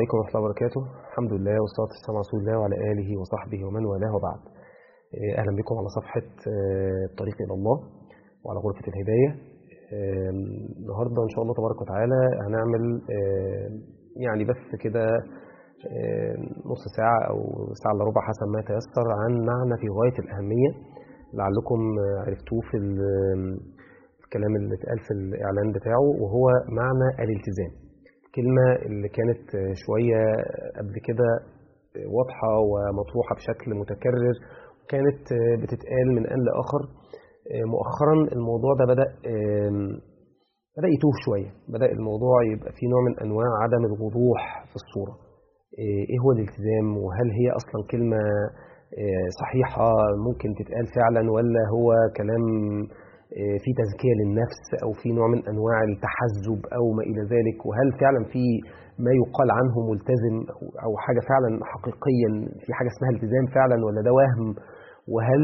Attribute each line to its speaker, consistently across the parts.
Speaker 1: عليكم ورحمة الله وبركاته الحمد لله والصلاة والسلام على رسول الله وعلى آله وصحبه ومن والاه وبعد أهلا بكم على صفحة الطريق إلى الله وعلى غرفة الهداية النهاردة إن شاء الله تبارك وتعالى هنعمل يعني بس كده نص ساعة أو ساعة إلا ربع حسب ما يتيسر عن معنى في غاية الأهمية لعلكم عرفتوه في الكلام اللي اتقال في الإعلان بتاعه وهو معنى الالتزام الكلمة اللي كانت شوية قبل كده واضحة ومطروحة بشكل متكرر وكانت بتتقال من آن لآخر مؤخرا الموضوع ده بدأ بدأ يتوه شوية بدأ الموضوع يبقى فيه نوع من أنواع عدم الوضوح في الصورة إيه هو الالتزام وهل هي أصلا كلمة صحيحة ممكن تتقال فعلا ولا هو كلام في تزكية للنفس أو في نوع من أنواع التحزب أو ما إلى ذلك وهل فعلا في ما يقال عنه ملتزم أو حاجة فعلا حقيقيا في حاجة اسمها التزام فعلا ولا ده وهم وهل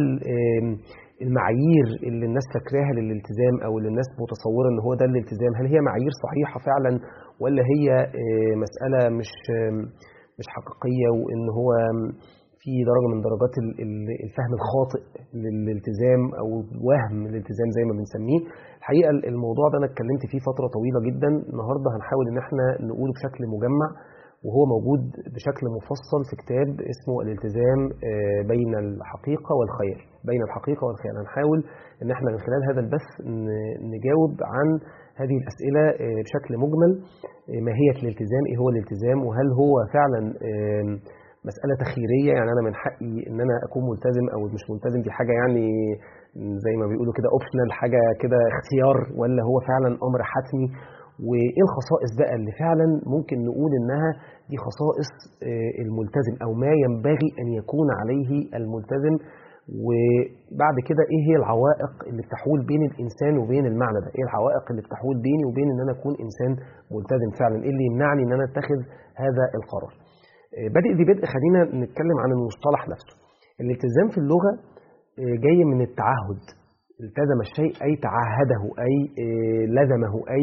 Speaker 1: المعايير اللي الناس فاكراها للالتزام أو اللي الناس متصورة أن هو ده الالتزام هل هي معايير صحيحة فعلا ولا هي مسألة مش مش حقيقية وأن هو في درجة من درجات الفهم الخاطئ للالتزام أو وهم الالتزام زي ما بنسميه الحقيقة الموضوع ده أنا اتكلمت فيه فترة طويلة جدا النهاردة هنحاول إن احنا نقوله بشكل مجمع وهو موجود بشكل مفصل في كتاب اسمه الالتزام بين الحقيقة والخيال بين الحقيقة والخيال هنحاول إن احنا من خلال هذا البث نجاوب عن هذه الأسئلة بشكل مجمل ماهية الالتزام إيه هو الالتزام وهل هو فعلا مسألة تخييرية يعني أنا من حقي إن أنا أكون ملتزم أو مش ملتزم دي حاجة يعني زي ما بيقولوا كده اوبشنال حاجة كده اختيار ولا هو فعلا أمر حتمي وإيه الخصائص بقى اللي فعلا ممكن نقول إنها دي خصائص الملتزم أو ما ينبغي أن يكون عليه الملتزم وبعد كده ايه هي العوائق اللي بتحول بين الانسان وبين المعنى ده ايه العوائق اللي بتحول بيني وبين ان انا اكون انسان ملتزم فعلا ايه اللي يمنعني ان انا اتخذ هذا القرار بادئ ذي بدء خلينا نتكلم عن المصطلح نفسه الالتزام في اللغة جاي من التعهد التزم الشيء أي تعهده أي لزمه أي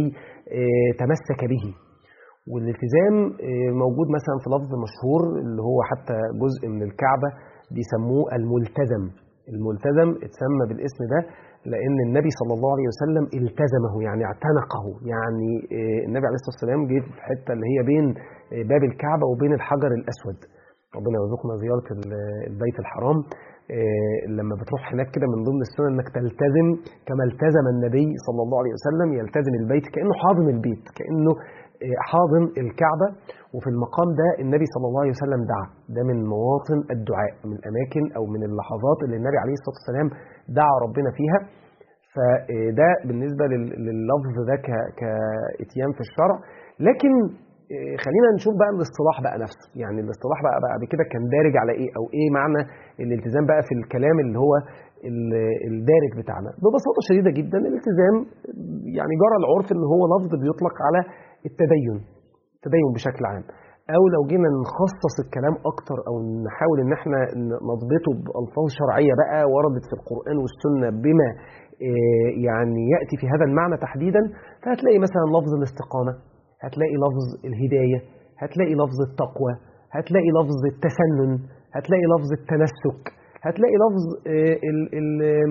Speaker 1: تمسك به والالتزام موجود مثلا في لفظ مشهور اللي هو حتى جزء من الكعبة بيسموه الملتزم الملتزم اتسمى بالاسم ده لأن النبي صلى الله عليه وسلم التزمه يعني اعتنقه يعني النبي عليه الصلاة والسلام جه في الحتة اللي هي بين باب الكعبة وبين الحجر الأسود ربنا يرزقنا زيارة البيت الحرام لما بتروح هناك كده من ضمن السنة انك تلتزم كما التزم النبي صلى الله عليه وسلم يلتزم البيت كأنه حاضن البيت كأنه حاضن الكعبة وفي المقام ده النبي صلى الله عليه وسلم دعا ده من مواطن الدعاء من الأماكن أو من اللحظات اللي النبي عليه الصلاة والسلام دعا ربنا فيها فده بالنسبة لللفظ ده كاتيان في الشرع لكن خلينا نشوف بقى الاصطلاح بقى نفسه يعني الاصطلاح بقى بعد كده كان دارج على ايه او ايه معنى الالتزام بقى في الكلام اللي هو الدارج بتاعنا ببساطة شديدة جدا الالتزام يعني جرى العرف ان هو لفظ بيطلق على التدين التدين بشكل عام او لو جينا نخصص الكلام اكتر او نحاول ان احنا نضبطه بالفاظ شرعية بقى وردت في القرآن والسنة بما يعني يأتي في هذا المعنى تحديدا فهتلاقي مثلا لفظ الاستقامة هتلاقي لفظ الهداية هتلاقي لفظ التقوى هتلاقي لفظ التسنن هتلاقي لفظ التنسك هتلاقي لفظ ال ال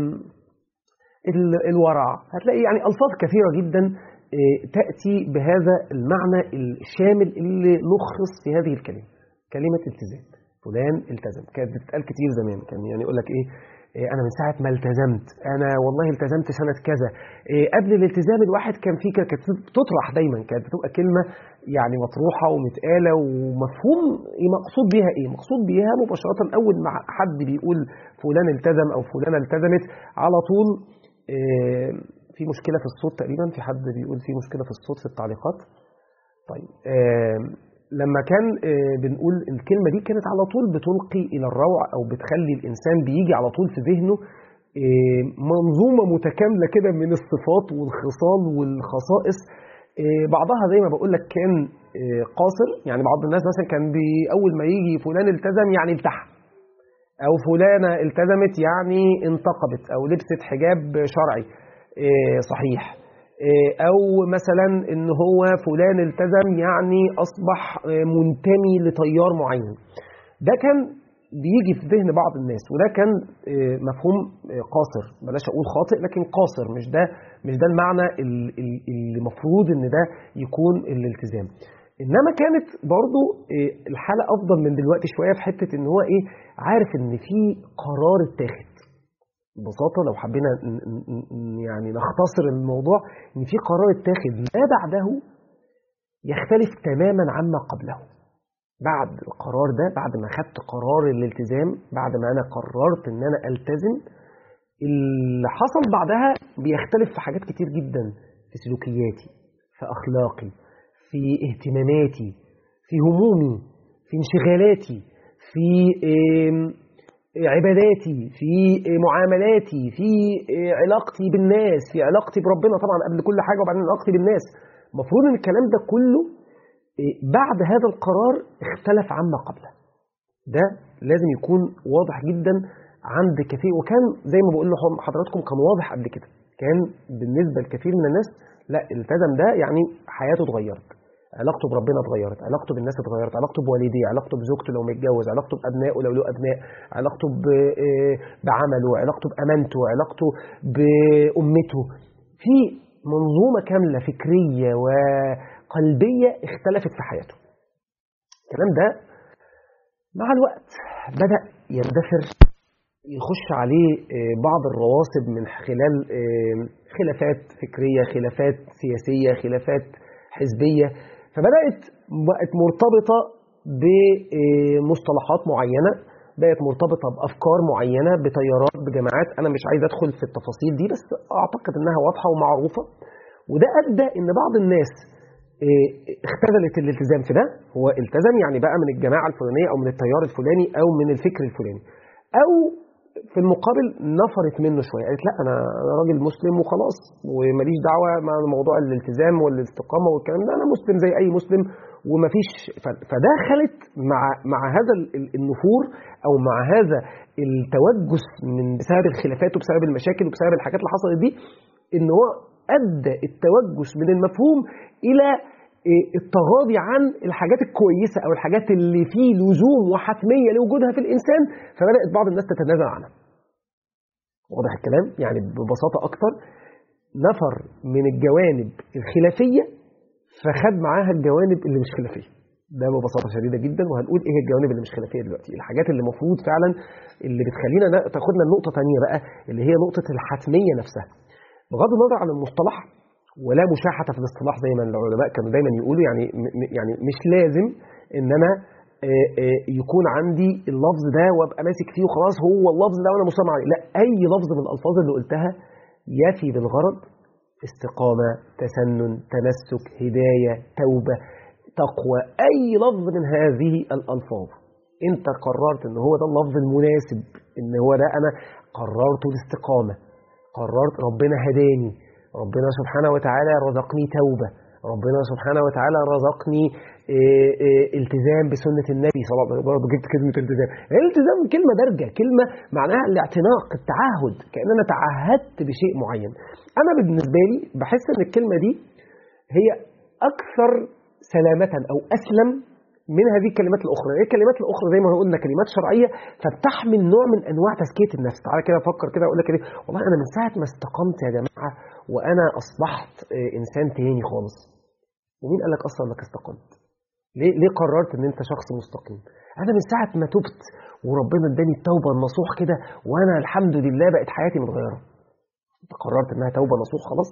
Speaker 1: ال الورع هتلاقي يعني ألفاظ كثيرة جدا تأتي بهذا المعنى الشامل اللي لخص في هذه الكلمة كلمة التزام فلان التزم كانت بتتقال كتير زمان كان يعني يقول لك ايه انا من ساعه ما التزمت انا والله التزمت سنه كذا قبل الالتزام الواحد كان في كانت بتطرح دايما كانت بتبقى كلمه يعني مطروحه ومتقاله ومفهوم مقصود بيها ايه مقصود بيها مباشره اول ما حد بيقول فلان التزم او فلانه التزمت على طول في مشكله في الصوت تقريبا في حد بيقول في مشكله في الصوت في التعليقات طيب لما كان بنقول الكلمة دي كانت على طول بتلقي إلى الروع أو بتخلي الإنسان بيجي على طول في ذهنه منظومة متكاملة كده من الصفات والخصال والخصائص بعضها زي ما بقول لك كان قاصر يعني بعض الناس مثلا كان أول ما يجي فلان التزم يعني امتحن أو فلانة التزمت يعني انتقبت أو لبست حجاب شرعي صحيح او مثلا ان هو فلان التزم يعني اصبح منتمي لتيار معين ده كان بيجي في ذهن بعض الناس وده كان مفهوم قاصر بلاش اقول خاطئ لكن قاصر مش ده مش ده المعنى اللي المفروض ان ده يكون الالتزام انما كانت برضو الحاله افضل من دلوقتي شويه في حته ان هو ايه عارف ان في قرار اتاخد ببساطه لو حبينا يعني نختصر الموضوع ان في قرار اتاخد ما بعده يختلف تماما عما قبله بعد القرار ده بعد ما خدت قرار الالتزام بعد ما انا قررت ان انا التزم اللي حصل بعدها بيختلف في حاجات كتير جدا في سلوكياتي في اخلاقي في اهتماماتي في همومي في انشغالاتي في عباداتي في معاملاتي في علاقتي بالناس في علاقتي بربنا طبعا قبل كل حاجه وبعدين علاقتي بالناس المفروض ان الكلام ده كله بعد هذا القرار اختلف عما قبله ده لازم يكون واضح جدا عند كثير وكان زي ما بقول لحضراتكم كان واضح قبل كده كان بالنسبه لكثير من الناس لا التزم ده يعني حياته اتغيرت علاقته بربنا اتغيرت علاقته بالناس اتغيرت علاقته بوالديه علاقته بزوجته لو متجوز علاقته بابنائه لو له ابناء علاقته بعمله علاقته بامانته علاقته بامته في منظومه كامله فكريه وقلبيه اختلفت في حياته الكلام ده مع الوقت بدا يندثر يخش عليه بعض الرواسب من خلال خلافات فكريه خلافات سياسيه خلافات حزبيه فبدات بقت مرتبطه بمصطلحات معينه بقت مرتبطه بافكار معينه بتيارات بجماعات انا مش عايز ادخل في التفاصيل دي بس اعتقد انها واضحه ومعروفه وده ادى ان بعض الناس اختزلت الالتزام في ده هو التزم يعني بقى من الجماعه الفلانيه او من التيار الفلاني او من الفكر الفلاني او في المقابل نفرت منه شويه قالت لا انا انا راجل مسلم وخلاص وماليش دعوه مع موضوع الالتزام والاستقامه والكلام ده انا مسلم زي اي مسلم ومفيش فدخلت مع مع هذا النفور او مع هذا التوجس من بسبب الخلافات وبسبب المشاكل وبسبب الحاجات اللي حصلت دي ان هو ادى التوجس من المفهوم الى التغاضي عن الحاجات الكويسه او الحاجات اللي فيه لزوم وحتميه لوجودها في الانسان فبدات بعض الناس تتنازل عنها. واضح الكلام؟ يعني ببساطه اكتر نفر من الجوانب الخلافيه فخد معاها الجوانب اللي مش خلافيه. ده ببساطه شديده جدا وهنقول ايه الجوانب اللي مش خلافيه دلوقتي، الحاجات اللي المفروض فعلا اللي بتخلينا تاخدنا لنقطه ثانيه بقى اللي هي نقطه الحتميه نفسها. بغض النظر عن المصطلح ولا مشاحة في الاصطلاح زي ما العلماء كانوا دايما يقولوا يعني يعني مش لازم ان انا يكون عندي اللفظ ده وابقى ماسك فيه وخلاص هو اللفظ ده وانا مصمم عليه لا اي لفظ من الالفاظ اللي قلتها يفي بالغرض استقامه تسنن تمسك هدايه توبه تقوى اي لفظ من هذه الالفاظ انت قررت ان هو ده اللفظ المناسب ان هو ده انا قررت الاستقامه قررت ربنا هداني ربنا سبحانه وتعالى رزقني توبة ربنا سبحانه وتعالى رزقني إيه إيه التزام بسنة النبي صلى الله عليه وسلم برضه جبت كلمة التزام الالتزام كلمة دارجة كلمة معناها الاعتناق التعهد كأن أنا تعهدت بشيء معين أنا بالنسبة لي بحس أن الكلمة دي هي أكثر سلامة أو أسلم من هذه الكلمات الأخرى هي الكلمات الأخرى زي ما قلنا كلمات شرعية فبتحمل نوع من أنواع تزكية النفس تعالى كده أفكر كده أقول لك كده والله أنا من ساعة ما استقمت يا جماعة وأنا أصبحت إنسان تاني خالص ومين قال لك أصلا إنك استقمت ليه ليه قررت ان انت شخص مستقيم انا من ساعه ما تبت وربنا اداني التوبه النصوح كده وانا الحمد لله بقت حياتي متغيره انت قررت انها توبه نصوح خلاص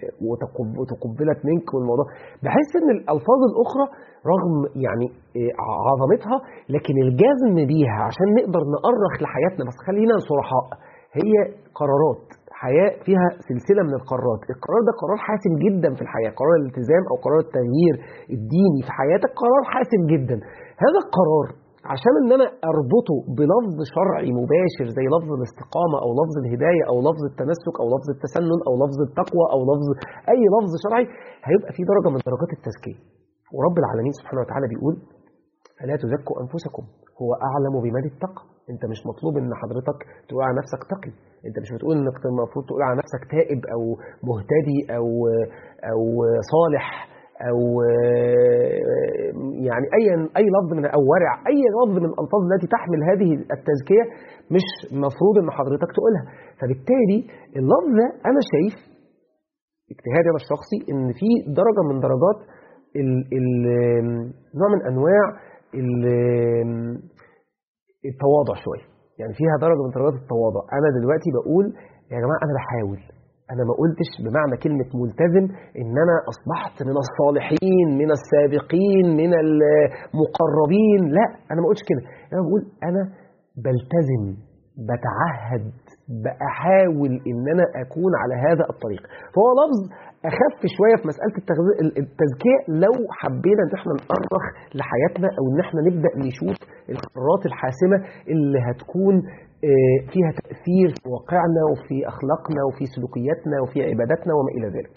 Speaker 1: وتقبلت منك والموضوع بحس ان الالفاظ الاخرى رغم يعني عظمتها لكن الجزم بيها عشان نقدر نأرخ لحياتنا بس خلينا صرحاء هي قرارات حياة فيها سلسلة من القرارات القرار ده قرار حاسم جدا في الحياة قرار الالتزام أو قرار التغيير الديني في حياتك قرار حاسم جدا هذا القرار عشان ان انا اربطه بلفظ شرعي مباشر زي لفظ الاستقامة او لفظ الهداية او لفظ التمسك او لفظ التسنن او لفظ التقوى او لفظ اي لفظ شرعي هيبقى في درجة من درجات التزكية ورب العالمين سبحانه وتعالى بيقول فلا تزكوا أنفسكم هو أعلم بمن اتقى أنت مش مطلوب إن حضرتك تقول على نفسك تقي أنت مش بتقول إنك المفروض تقول على نفسك تائب أو مهتدي أو أو صالح أو يعني أي أي لفظ من أو ورع أي لفظ من الألفاظ التي تحمل هذه التزكية مش مفروض إن حضرتك تقولها فبالتالي اللفظ ده أنا شايف اجتهادي أنا الشخصي إن في درجة من درجات ال ال نوع من أنواع التواضع شوية يعني فيها درجة من درجات التواضع أنا دلوقتي بقول يا جماعة أنا بحاول أنا ما قلتش بمعنى كلمة ملتزم إن أنا أصبحت من الصالحين من السابقين من المقربين لا أنا ما قلتش كده أنا بقول أنا بلتزم بتعهد بحاول إن أنا أكون على هذا الطريق فهو لفظ أخف شوية في مسألة التزكية لو حبينا إن احنا نأرخ لحياتنا أو إن احنا نبدأ نشوف القرارات الحاسمة اللي هتكون فيها تأثير في واقعنا وفي أخلاقنا وفي سلوكياتنا وفي عباداتنا وما إلى ذلك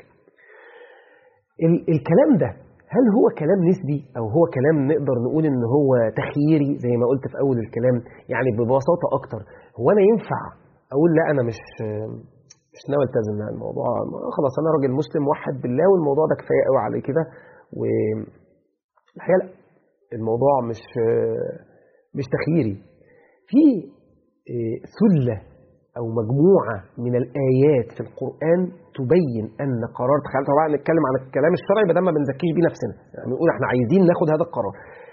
Speaker 1: الكلام ده هل هو كلام نسبي أو هو كلام نقدر نقول إن هو تخييري زي ما قلت في أول الكلام يعني ببساطة أكتر هو أنا ينفع أقول لا أنا مش مش ناوي التزم لا الموضوع خلاص انا راجل مسلم موحد بالله والموضوع ده كفايه قوي على كده والحقيقه لا الموضوع مش مش تخييري في ثله او مجموعه من الايات في القران تبين ان قرار تخيل طبعا نتكلم عن الكلام الشرعي بدل ما بنزكيش بيه نفسنا يعني نقول احنا عايزين ناخد هذا القرار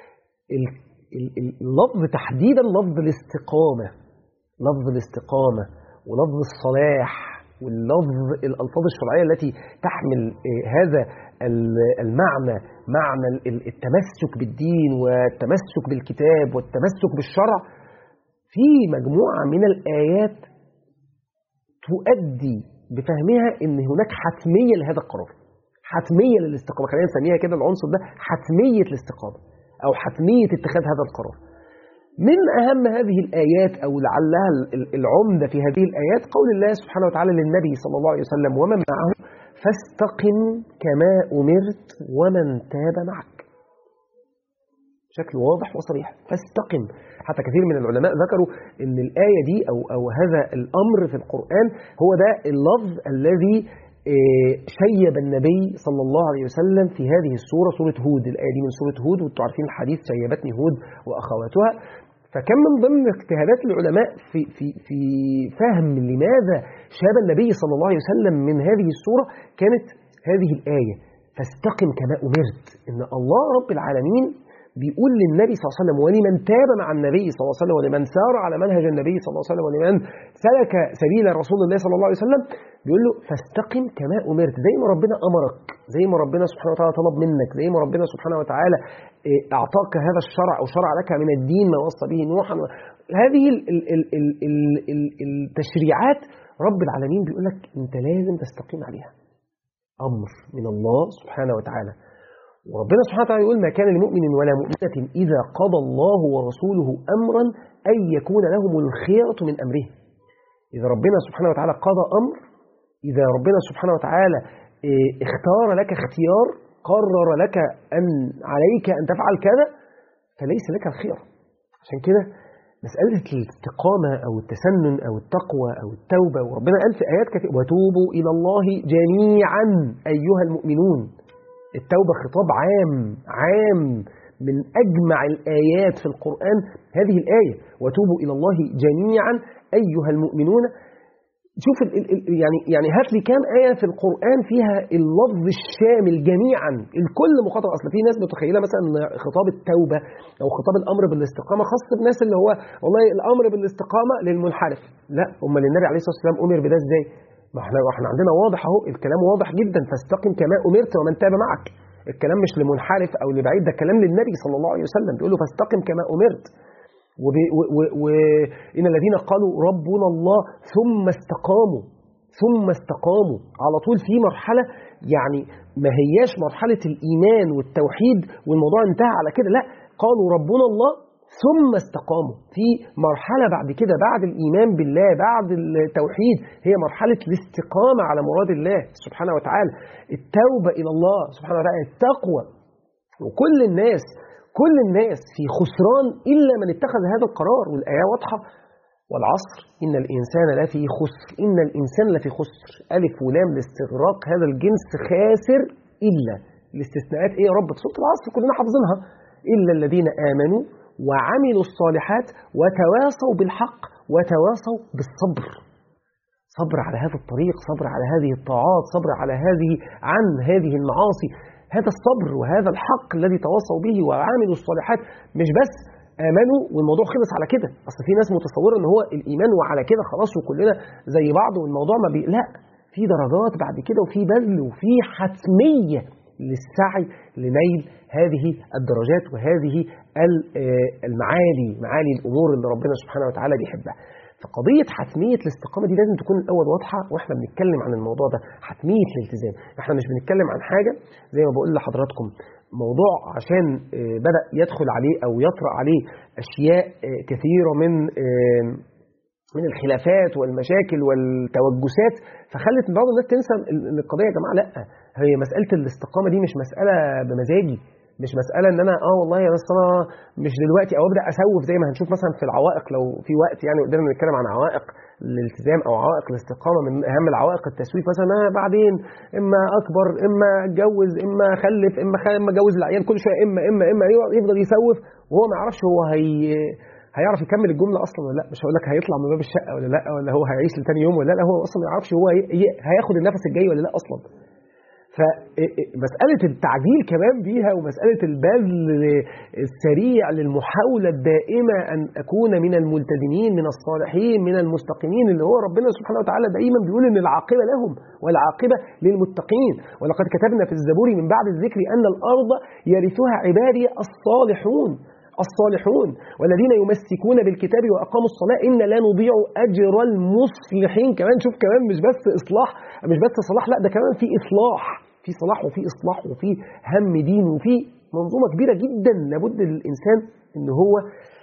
Speaker 1: اللفظ تحديدا لفظ الاستقامه لفظ الاستقامه ولفظ الصلاح واللفظ الألفاظ الشرعية التي تحمل هذا المعنى معنى التمسك بالدين والتمسك بالكتاب والتمسك بالشرع في مجموعة من الآيات تؤدي بفهمها ان هناك حتمية لهذا القرار حتمية للاستقامة خلينا نسميها كده العنصر ده حتمية الاستقامة أو حتمية اتخاذ هذا القرار من أهم هذه الآيات أو لعلها العمدة في هذه الآيات قول الله سبحانه وتعالى للنبي صلى الله عليه وسلم ومن معه فاستقم كما أمرت ومن تاب معك بشكل واضح وصريح فاستقم حتى كثير من العلماء ذكروا ان الآية دي أو, أو هذا الأمر في القرآن هو ده اللفظ الذي شيب النبي صلى الله عليه وسلم في هذه السورة سورة هود الآية دي من سورة هود وانتم عارفين الحديث شيبتني هود وأخواتها فكان من ضمن اجتهادات العلماء في, في, في فهم لماذا شاب النبي صلى الله عليه وسلم من هذه السورة كانت هذه الآية فاستقم كما أمرت إن الله رب العالمين بيقول للنبي صلى الله عليه وسلم ولمن تاب مع النبي صلى الله عليه وسلم ولمن سار على منهج النبي صلى الله عليه وسلم ولمن سلك سبيل رسول الله صلى الله عليه وسلم بيقول له فاستقم كما أمرت زي ما ربنا أمرك زي ما ربنا سبحانه وتعالى طلب منك زي ما ربنا سبحانه وتعالى أعطاك هذا الشرع أو شرع لك من الدين ما وصى به نوحا هذه ال ال ال ال ال ال التشريعات رب العالمين بيقول لك أنت لازم تستقيم عليها أمر من الله سبحانه وتعالى وربنا سبحانه وتعالى يقول ما كان لمؤمن ولا مؤمنة إذا قضى الله ورسوله أمرا أن يكون لهم الخيرة من أمره إذا ربنا سبحانه وتعالى قضى أمر إذا ربنا سبحانه وتعالى اختار لك اختيار قرر لك أن عليك أن تفعل كذا فليس لك الخير عشان كده مسألة الاستقامة أو التسنن أو التقوى أو التوبة وربنا قال في آيات كثيرة وتوبوا إلى الله جميعا أيها المؤمنون التوبة خطاب عام عام من أجمع الآيات في القرآن هذه الآية وتوبوا إلى الله جميعا أيها المؤمنون شوف ال ال يعني يعني هات لي كام آية في القرآن فيها اللفظ الشامل جميعا الكل مخاطب أصل في ناس متخيلة مثلا أن خطاب التوبة أو خطاب الأمر بالاستقامة خاص بالناس اللي هو والله الأمر بالاستقامة للمنحرف لا أمال النبي عليه الصلاة والسلام أمر بده إزاي؟ ما احنا احنا عندنا واضح اهو الكلام واضح جدا فاستقم كما امرت ومن تاب معك الكلام مش لمنحرف او لبعيد ده كلام للنبي صلى الله عليه وسلم بيقول له فاستقم كما امرت وإن الذين قالوا ربنا الله ثم استقاموا ثم استقاموا على طول في مرحلة يعني ما هياش مرحلة الإيمان والتوحيد والموضوع انتهى على كده لا قالوا ربنا الله ثم استقاموا في مرحلة بعد كده بعد الإيمان بالله بعد التوحيد هي مرحلة الاستقامة على مراد الله سبحانه وتعالى التوبة إلى الله سبحانه وتعالى التقوى وكل الناس كل الناس في خسران إلا من اتخذ هذا القرار والآية واضحة والعصر إن الإنسان لفي خسر إن الإنسان لفي خسر ألف ولام لاستغراق هذا الجنس خاسر إلا الاستثناءات إيه يا رب سورة العصر كلنا حافظينها إلا الذين آمنوا وعملوا الصالحات وتواصوا بالحق وتواصوا بالصبر صبر على هذا الطريق صبر على هذه الطاعات صبر على هذه عن هذه المعاصي هذا الصبر وهذا الحق الذي تواصوا به وعملوا الصالحات مش بس امنوا والموضوع خلص على كده اصل في ناس متصوره ان هو الايمان وعلى كده خلاص وكلنا زي بعض والموضوع ما بي لا في درجات بعد كده وفي بذل وفي حتميه للسعي لنيل هذه الدرجات وهذه المعالي معالي الامور اللي ربنا سبحانه وتعالى بيحبها فقضية حتمية الاستقامة دي لازم تكون الأول واضحة وإحنا بنتكلم عن الموضوع ده حتمية الالتزام إحنا مش بنتكلم عن حاجة زي ما بقول لحضراتكم موضوع عشان بدأ يدخل عليه أو يطرأ عليه أشياء كثيرة من من الخلافات والمشاكل والتوجسات فخلت بعض الناس تنسى ان القضيه يا جماعه لا هي مساله الاستقامه دي مش مساله بمزاجي مش مساله ان انا اه والله بس انا مش دلوقتي او ابدا اسوف زي ما هنشوف مثلا في العوائق لو في وقت يعني قدرنا نتكلم عن عوائق الالتزام او عوائق الاستقامه من اهم العوائق التسويف مثلا أنا بعدين اما اكبر اما اتجوز اما اخلف اما اما اتجوز العيال كل شويه اما اما اما يفضل يسوف وهو ما يعرفش هو هي هيعرف يكمل الجمله اصلا ولا لا مش هقول لك هيطلع من باب الشقه ولا لا ولا هو هيعيش لتاني يوم ولا لا هو اصلا ما يعرفش هو هياخد النفس الجاي ولا لا اصلا فمسألة التعجيل كمان بيها ومسألة البذل السريع للمحاولة الدائمة أن أكون من الملتزمين من الصالحين من المستقيمين اللي هو ربنا سبحانه وتعالى دائما بيقول إن العاقبة لهم والعاقبة للمتقين ولقد كتبنا في الزبور من بعد الذكر أن الأرض يرثها عبادي الصالحون الصالحون والذين يمسكون بالكتاب واقاموا الصلاه ان لا نضيع اجر المصلحين كمان شوف كمان مش بس اصلاح مش بس صلاح لا ده كمان في اصلاح في صلاح وفي اصلاح وفي هم دين وفي منظومه كبيره جدا لابد للانسان ان هو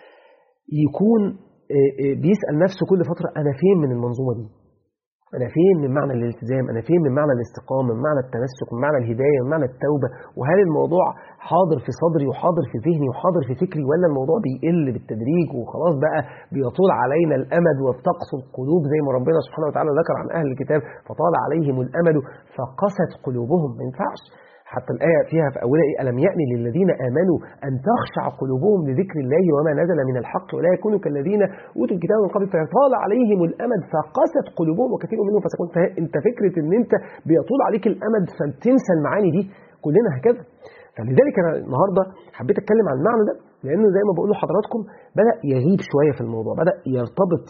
Speaker 1: يكون بيسال نفسه كل فتره انا فين من المنظومه دي أنا فين من معنى الالتزام أنا فين من معنى الاستقامة من معنى التمسك من معنى الهداية من معنى التوبة وهل الموضوع حاضر في صدري وحاضر في ذهني وحاضر في فكري ولا الموضوع بيقل بالتدريج وخلاص بقى بيطول علينا الأمد وبتقسو القلوب زي ما ربنا سبحانه وتعالى ذكر عن أهل الكتاب فطال عليهم الأمد فقست قلوبهم ما ينفعش حتى الآية فيها في أولها إيه ألم يأن للذين آمنوا أن تخشع قلوبهم لذكر الله وما نزل من الحق ولا يكونوا كالذين أوتوا الكتاب من قبل فطال عليهم الأمد فقست قلوبهم وكثير منهم فسقون فأنت فكرة أن أنت بيطول عليك الأمد فتنسى المعاني دي كلنا هكذا فلذلك أنا النهاردة حبيت أتكلم عن المعنى ده لأنه زي ما بقول لحضراتكم بدأ يغيب شوية في الموضوع بدأ يرتبط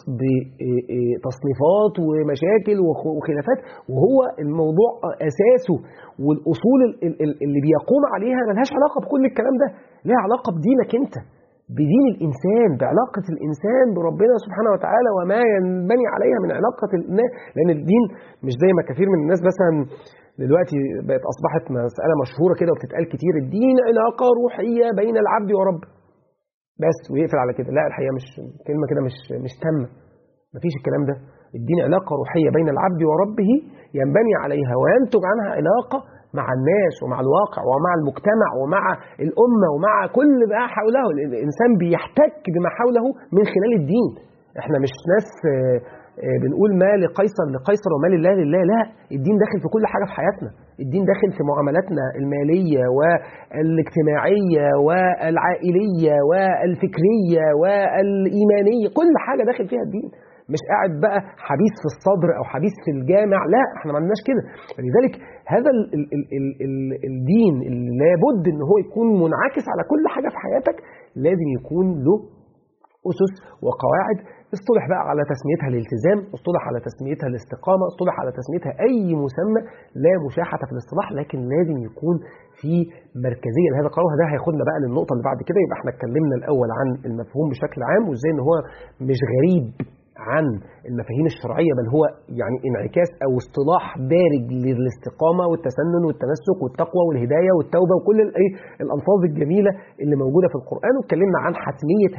Speaker 1: بتصنيفات ومشاكل وخلافات وهو الموضوع أساسه والأصول اللي بيقوم عليها ملهاش علاقة بكل الكلام ده لها علاقة بدينك أنت بدين الإنسان بعلاقة الإنسان بربنا سبحانه وتعالى وما ينبني عليها من علاقة الناس لأن الدين مش زي ما كثير من الناس مثلا دلوقتي بقت أصبحت مسألة مشهورة كده وبتتقال كتير الدين علاقة روحية بين العبد وربه بس ويقفل على كده لا الحقيقة مش كلمة كده مش مش تامة مفيش الكلام ده الدين علاقة روحية بين العبد وربه ينبني عليها وينتج عنها علاقة مع الناس ومع الواقع ومع المجتمع ومع الأمة ومع كل ما حوله الإنسان بيحتك بما حوله من خلال الدين احنا مش ناس بنقول ما لقيصر لقيصر وما لله لله لا الدين داخل في كل حاجة في حياتنا الدين داخل في معاملاتنا المالية والاجتماعية والعائلية والفكرية والإيمانية كل حاجة داخل فيها الدين مش قاعد بقى حبيس في الصدر او حبيس في الجامع لا احنا ما عندناش كده فلذلك هذا ال ال ال ال ال الدين اللي لابد ان هو يكون منعكس على كل حاجه في حياتك لازم يكون له اسس وقواعد اصطلح بقى على تسميتها الالتزام اصطلح على تسميتها الاستقامه اصطلح على تسميتها اي مسمى لا مشاحه في الاصطلاح لكن لازم يكون في مركزيه لهذا القرار ده هياخدنا بقى للنقطه اللي بعد كده يبقى احنا اتكلمنا الاول عن المفهوم بشكل عام وازاي ان هو مش غريب عن المفاهيم الشرعية بل هو يعني انعكاس أو اصطلاح دارج للاستقامة والتسنن والتمسك والتقوى والهداية والتوبة وكل الألفاظ الجميلة اللي موجودة في القرآن واتكلمنا عن حتمية هذا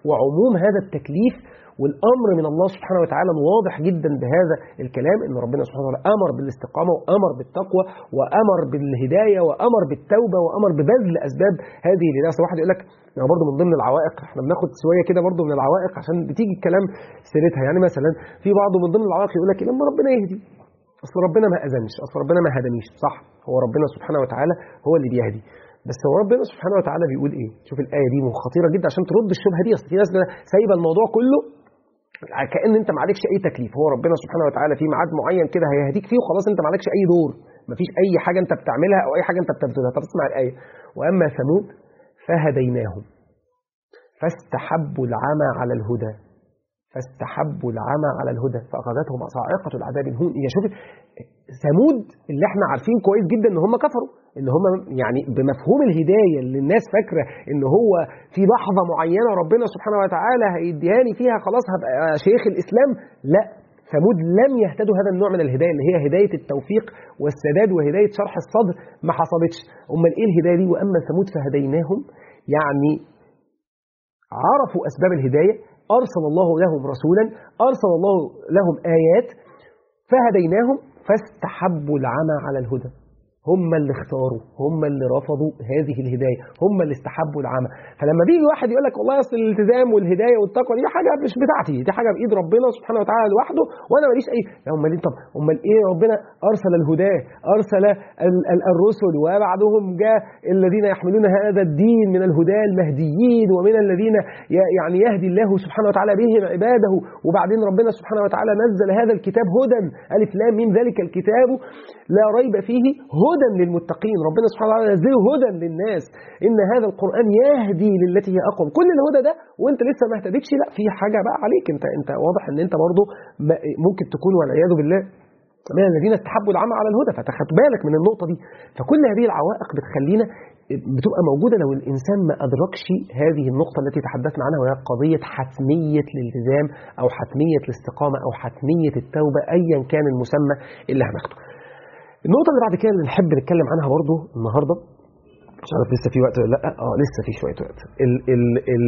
Speaker 1: وعموم هذا التكليف والامر من الله سبحانه وتعالى واضح جدا بهذا الكلام ان ربنا سبحانه وتعالى امر بالاستقامه وامر بالتقوى وامر بالهدايه وامر بالتوبه وامر ببذل اسباب هذه الهدايه اصل واحد يقول لك يعني برضه من ضمن العوائق احنا بناخد شويه كده برضه من العوائق عشان بتيجي الكلام سيرتها يعني مثلا في بعضه من ضمن العوائق يقول لك لما ربنا يهدي اصل ربنا ما اذنش اصل ربنا ما هدانيش صح هو ربنا سبحانه وتعالى هو اللي بيهدي بس هو ربنا سبحانه وتعالى بيقول ايه شوف الايه دي خطيره جدا عشان ترد الشبهه دي اصل في ناس سايبه الموضوع كله كان انت ما عليكش اي تكليف هو ربنا سبحانه وتعالى في ميعاد معين كده هيهديك فيه وخلاص انت ما عليكش اي دور ما فيش اي حاجه انت بتعملها او اي حاجه انت بتبذلها طب اسمع الايه واما ثمود فهديناهم فاستحبوا العمى على الهدى فاستحبوا العمى على الهدى فاخذتهم صاعقه العذاب الهون يا شوف ثمود اللي احنا عارفين كويس جدا ان هم كفروا ان هم يعني بمفهوم الهدايه اللي الناس فاكره ان هو في لحظه معينه ربنا سبحانه وتعالى هيديهاني فيها خلاص هبقى شيخ الاسلام لا ثمود لم يهتدوا هذا النوع من الهدايه اللي هي هدايه التوفيق والسداد وهدايه شرح الصدر ما حصلتش امال ايه الهدايه دي واما ثمود فهديناهم يعني عرفوا اسباب الهدايه ارسل الله لهم رسولا ارسل الله لهم ايات فهديناهم فاستحبوا العمى على الهدى هم اللي اختاروا هم اللي رفضوا هذه الهدايه هم اللي استحبوا العمى فلما بيجي واحد يقول لك والله اصل الالتزام والهدايه والتقوى دي حاجه مش بتاعتي دي حاجه بايد ربنا سبحانه وتعالى لوحده وانا ماليش اي لا امال ايه طب امال ايه ربنا ارسل الهداه ارسل ال- ال- الرسل وبعدهم جاء الذين يحملون هذا الدين من الهداه المهديين ومن الذين ي- يعني يهدي الله سبحانه وتعالى بهم عباده وبعدين ربنا سبحانه وتعالى نزل هذا الكتاب هدى الف لام ميم ذلك الكتاب لا ريب فيه هدى للمتقين ربنا سبحانه وتعالى نزله هدى للناس ان هذا القران يهدي للتي هي اقوم كل الهدى ده وانت لسه ما اهتديتش لا في حاجه بقى عليك انت انت واضح ان انت برضه م- ممكن تكون والعياذ بالله من الذين استحبوا العمى على الهدى فتاخد بالك من النقطه دي فكل هذه العوائق بتخلينا بتبقى موجوده لو الانسان ما ادركش هذه النقطه التي تحدثنا عنها وهي قضيه حتميه الالتزام او حتميه الاستقامه او حتميه التوبه ايا كان المسمى اللي هناخده النقطة اللي بعد كده اللي نحب نتكلم عنها برضو النهاردة مش عارف لسه في وقت ولا لا اه لسه في شوية وقت ال ال ال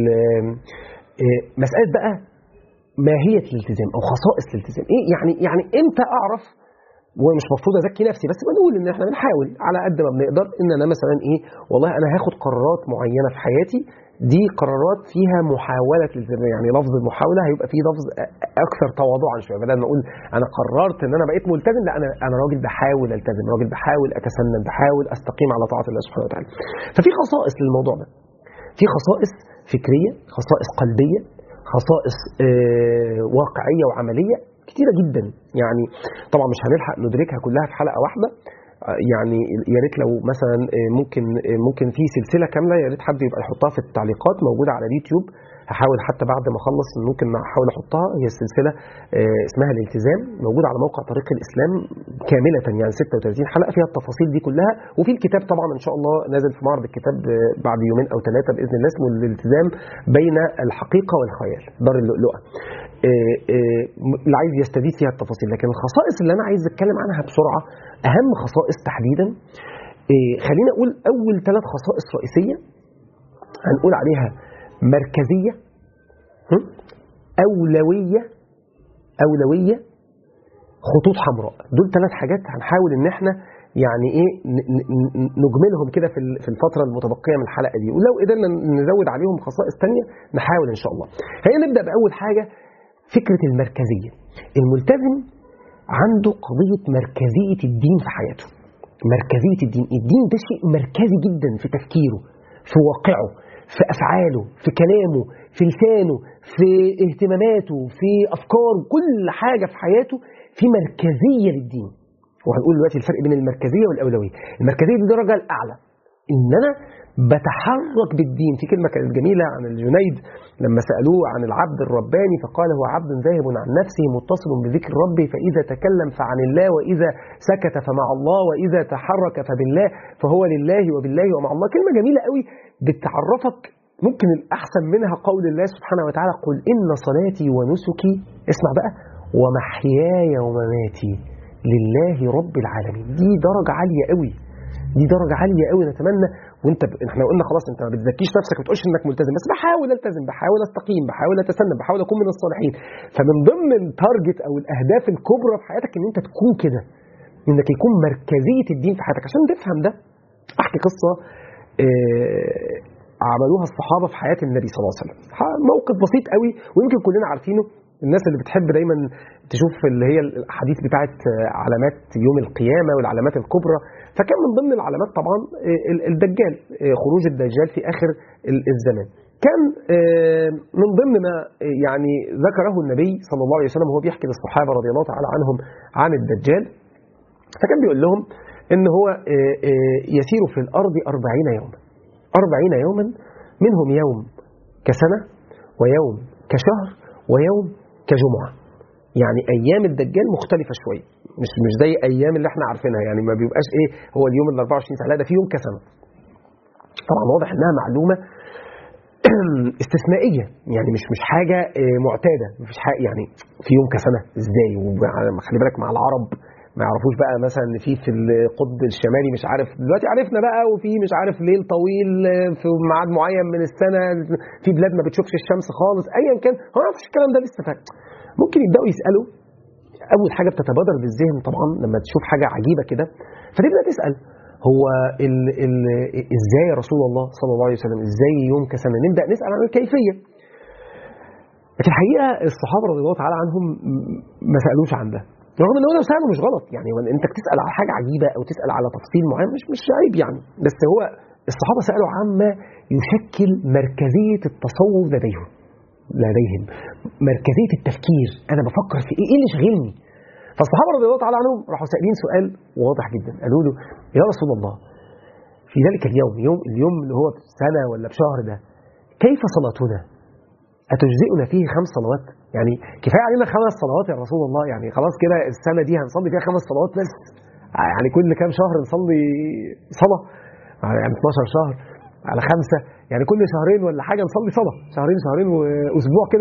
Speaker 1: آه، مسألة بقى ماهية الالتزام أو خصائص الالتزام إيه يعني يعني إمتى أعرف ومش مفروض ازكي نفسي بس بنقول ان احنا بنحاول على قد ما بنقدر ان انا مثلا ايه والله انا هاخد قرارات معينه في حياتي دي قرارات فيها محاوله الالتزام يعني لفظ المحاوله هيبقى فيه لفظ أ- اكثر تواضعا شويه بدل ما اقول انا قررت ان انا بقيت ملتزم لا انا انا راجل بحاول التزم راجل بحاول اتسنن بحاول استقيم على طاعه الله سبحانه وتعالى ففي خصائص للموضوع ده في خصائص فكريه خصائص قلبيه خصائص آه، واقعيه وعمليه كتيره جدا يعني طبعا مش هنلحق ندركها كلها في حلقه واحده آه، يعني يا ريت لو مثلا آه، ممكن آه، ممكن في سلسله كامله يا ريت حد يبقى يحطها في التعليقات موجوده على اليوتيوب هحاول حتى بعد ما اخلص ممكن احاول احطها هي السلسله آه، اسمها الالتزام موجوده على موقع طريق الاسلام كامله يعني 36 حلقه فيها التفاصيل دي كلها وفي الكتاب طبعا ان شاء الله نازل في معرض الكتاب آه، بعد يومين او ثلاثه باذن الله اسمه الالتزام بين الحقيقه والخيال دار اللؤلؤه آه، آه، اللي عايز يستزيد فيها التفاصيل لكن الخصائص اللي انا عايز اتكلم عنها بسرعه اهم خصائص تحديدا آه، خلينا اقول اول ثلاث خصائص رئيسيه هنقول عليها مركزيه هم؟ اولويه اولويه خطوط حمراء دول ثلاث حاجات هنحاول ان احنا يعني ايه ن- ن- ن- نجملهم كده في ال- في الفتره المتبقيه من الحلقه دي ولو قدرنا نزود عليهم خصائص تانية نحاول ان شاء الله خلينا نبدا باول حاجه فكره المركزيه الملتزم عنده قضيه مركزيه الدين في حياته مركزيه الدين الدين ده شيء مركزي جدا في تفكيره في واقعه في افعاله في كلامه في لسانه في اهتماماته في افكاره كل حاجه في حياته في مركزيه للدين وهنقول دلوقتي الفرق بين المركزيه والاولويه المركزيه دي الدرجه الاعلى ان انا بتحرك بالدين في كلمه كانت جميله عن الجنيد لما سالوه عن العبد الرباني فقال هو عبد ذاهب عن نفسه متصل بذكر ربه فاذا تكلم فعن الله واذا سكت فمع الله واذا تحرك فبالله فهو لله وبالله ومع الله كلمه جميله قوي بتعرفك ممكن الاحسن منها قول الله سبحانه وتعالى قل ان صلاتي ونسكي اسمع بقى ومحياي ومماتي لله رب العالمين دي درجه عاليه قوي دي درجة عالية قوي نتمنى وانت ب... احنا قلنا خلاص انت ما بتزكيش نفسك ما بتقولش انك ملتزم بس بحاول التزم بحاول استقيم بحاول اتسنن بحاول اكون من الصالحين فمن ضمن التارجت او الاهداف الكبرى في حياتك ان انت تكون كده انك يكون مركزيه الدين في حياتك عشان تفهم ده احكي قصه آه، عملوها الصحابه في حياه النبي صلى الله عليه وسلم ح- موقف بسيط قوي ويمكن كلنا عارفينه الناس اللي بتحب دايما تشوف اللي هي الاحاديث بتاعت آه، علامات يوم القيامه والعلامات الكبرى فكان من ضمن العلامات طبعا آه، ال- الدجال آه، خروج الدجال في اخر ال- الزمان كان آه، من ضمن ما آه، يعني ذكره النبي صلى الله عليه وسلم وهو بيحكي للصحابه رضي الله تعالى عنهم عن الدجال فكان بيقول لهم ان هو آه، آه، يسير في الارض أربعين يوما أربعين يوما منهم يوم كسنة ويوم كشهر ويوم كجمعة يعني أيام الدجال مختلفة شوية مش مش زي أيام اللي احنا عارفينها يعني ما بيبقاش إيه هو اليوم ال 24 ساعة لا ده في يوم كسنة طبعا واضح إنها معلومة استثنائية يعني مش مش حاجة آه، معتادة مفيش حاجة يعني في يوم كسنة ازاي وخلي بالك مع العرب ما يعرفوش بقى مثلا ان في في القطب الشمالي مش عارف دلوقتي عرفنا بقى وفي مش عارف ليل طويل آه، في ميعاد معين من السنه في بلاد ما بتشوفش الشمس خالص ايا كان هو ما فيش الكلام ده لسه فات ممكن يبداوا يسالوا اول حاجه بتتبادر للذهن طبعا لما تشوف حاجه عجيبه كده فتبدا تسال هو ال ال ازاي يا رسول الله صلى الله عليه وسلم ازاي يوم كسنه نبدا نسال عن الكيفيه لكن الحقيقه الصحابه رضي الله تعالى عنهم ما سالوش عن ده رغم ان هو لو ساله مش غلط يعني وان انت بتسال على حاجه عجيبه او تسال على تفصيل معين مش مش عيب يعني بس هو الصحابه سالوا عما يشكل مركزيه التصوف لديهم لديهم مركزيه التفكير انا بفكر في ايه ايه اللي شاغلني فالصحابه رضي الله تعالى عنهم راحوا سائلين سؤال واضح جدا قالوا له يا رسول الله في ذلك اليوم يوم اليوم اللي هو بسنه ولا بشهر ده كيف صلاتنا أتجزئنا فيه خمس صلوات يعني كفاية علينا خمس صلوات يا رسول الله يعني خلاص كده السنة دي هنصلي فيها خمس صلوات بس يعني كل كام شهر نصلي صلاة يعني 12 شهر على خمسة يعني كل شهرين ولا حاجة نصلي صلاة شهرين شهرين وأسبوع كده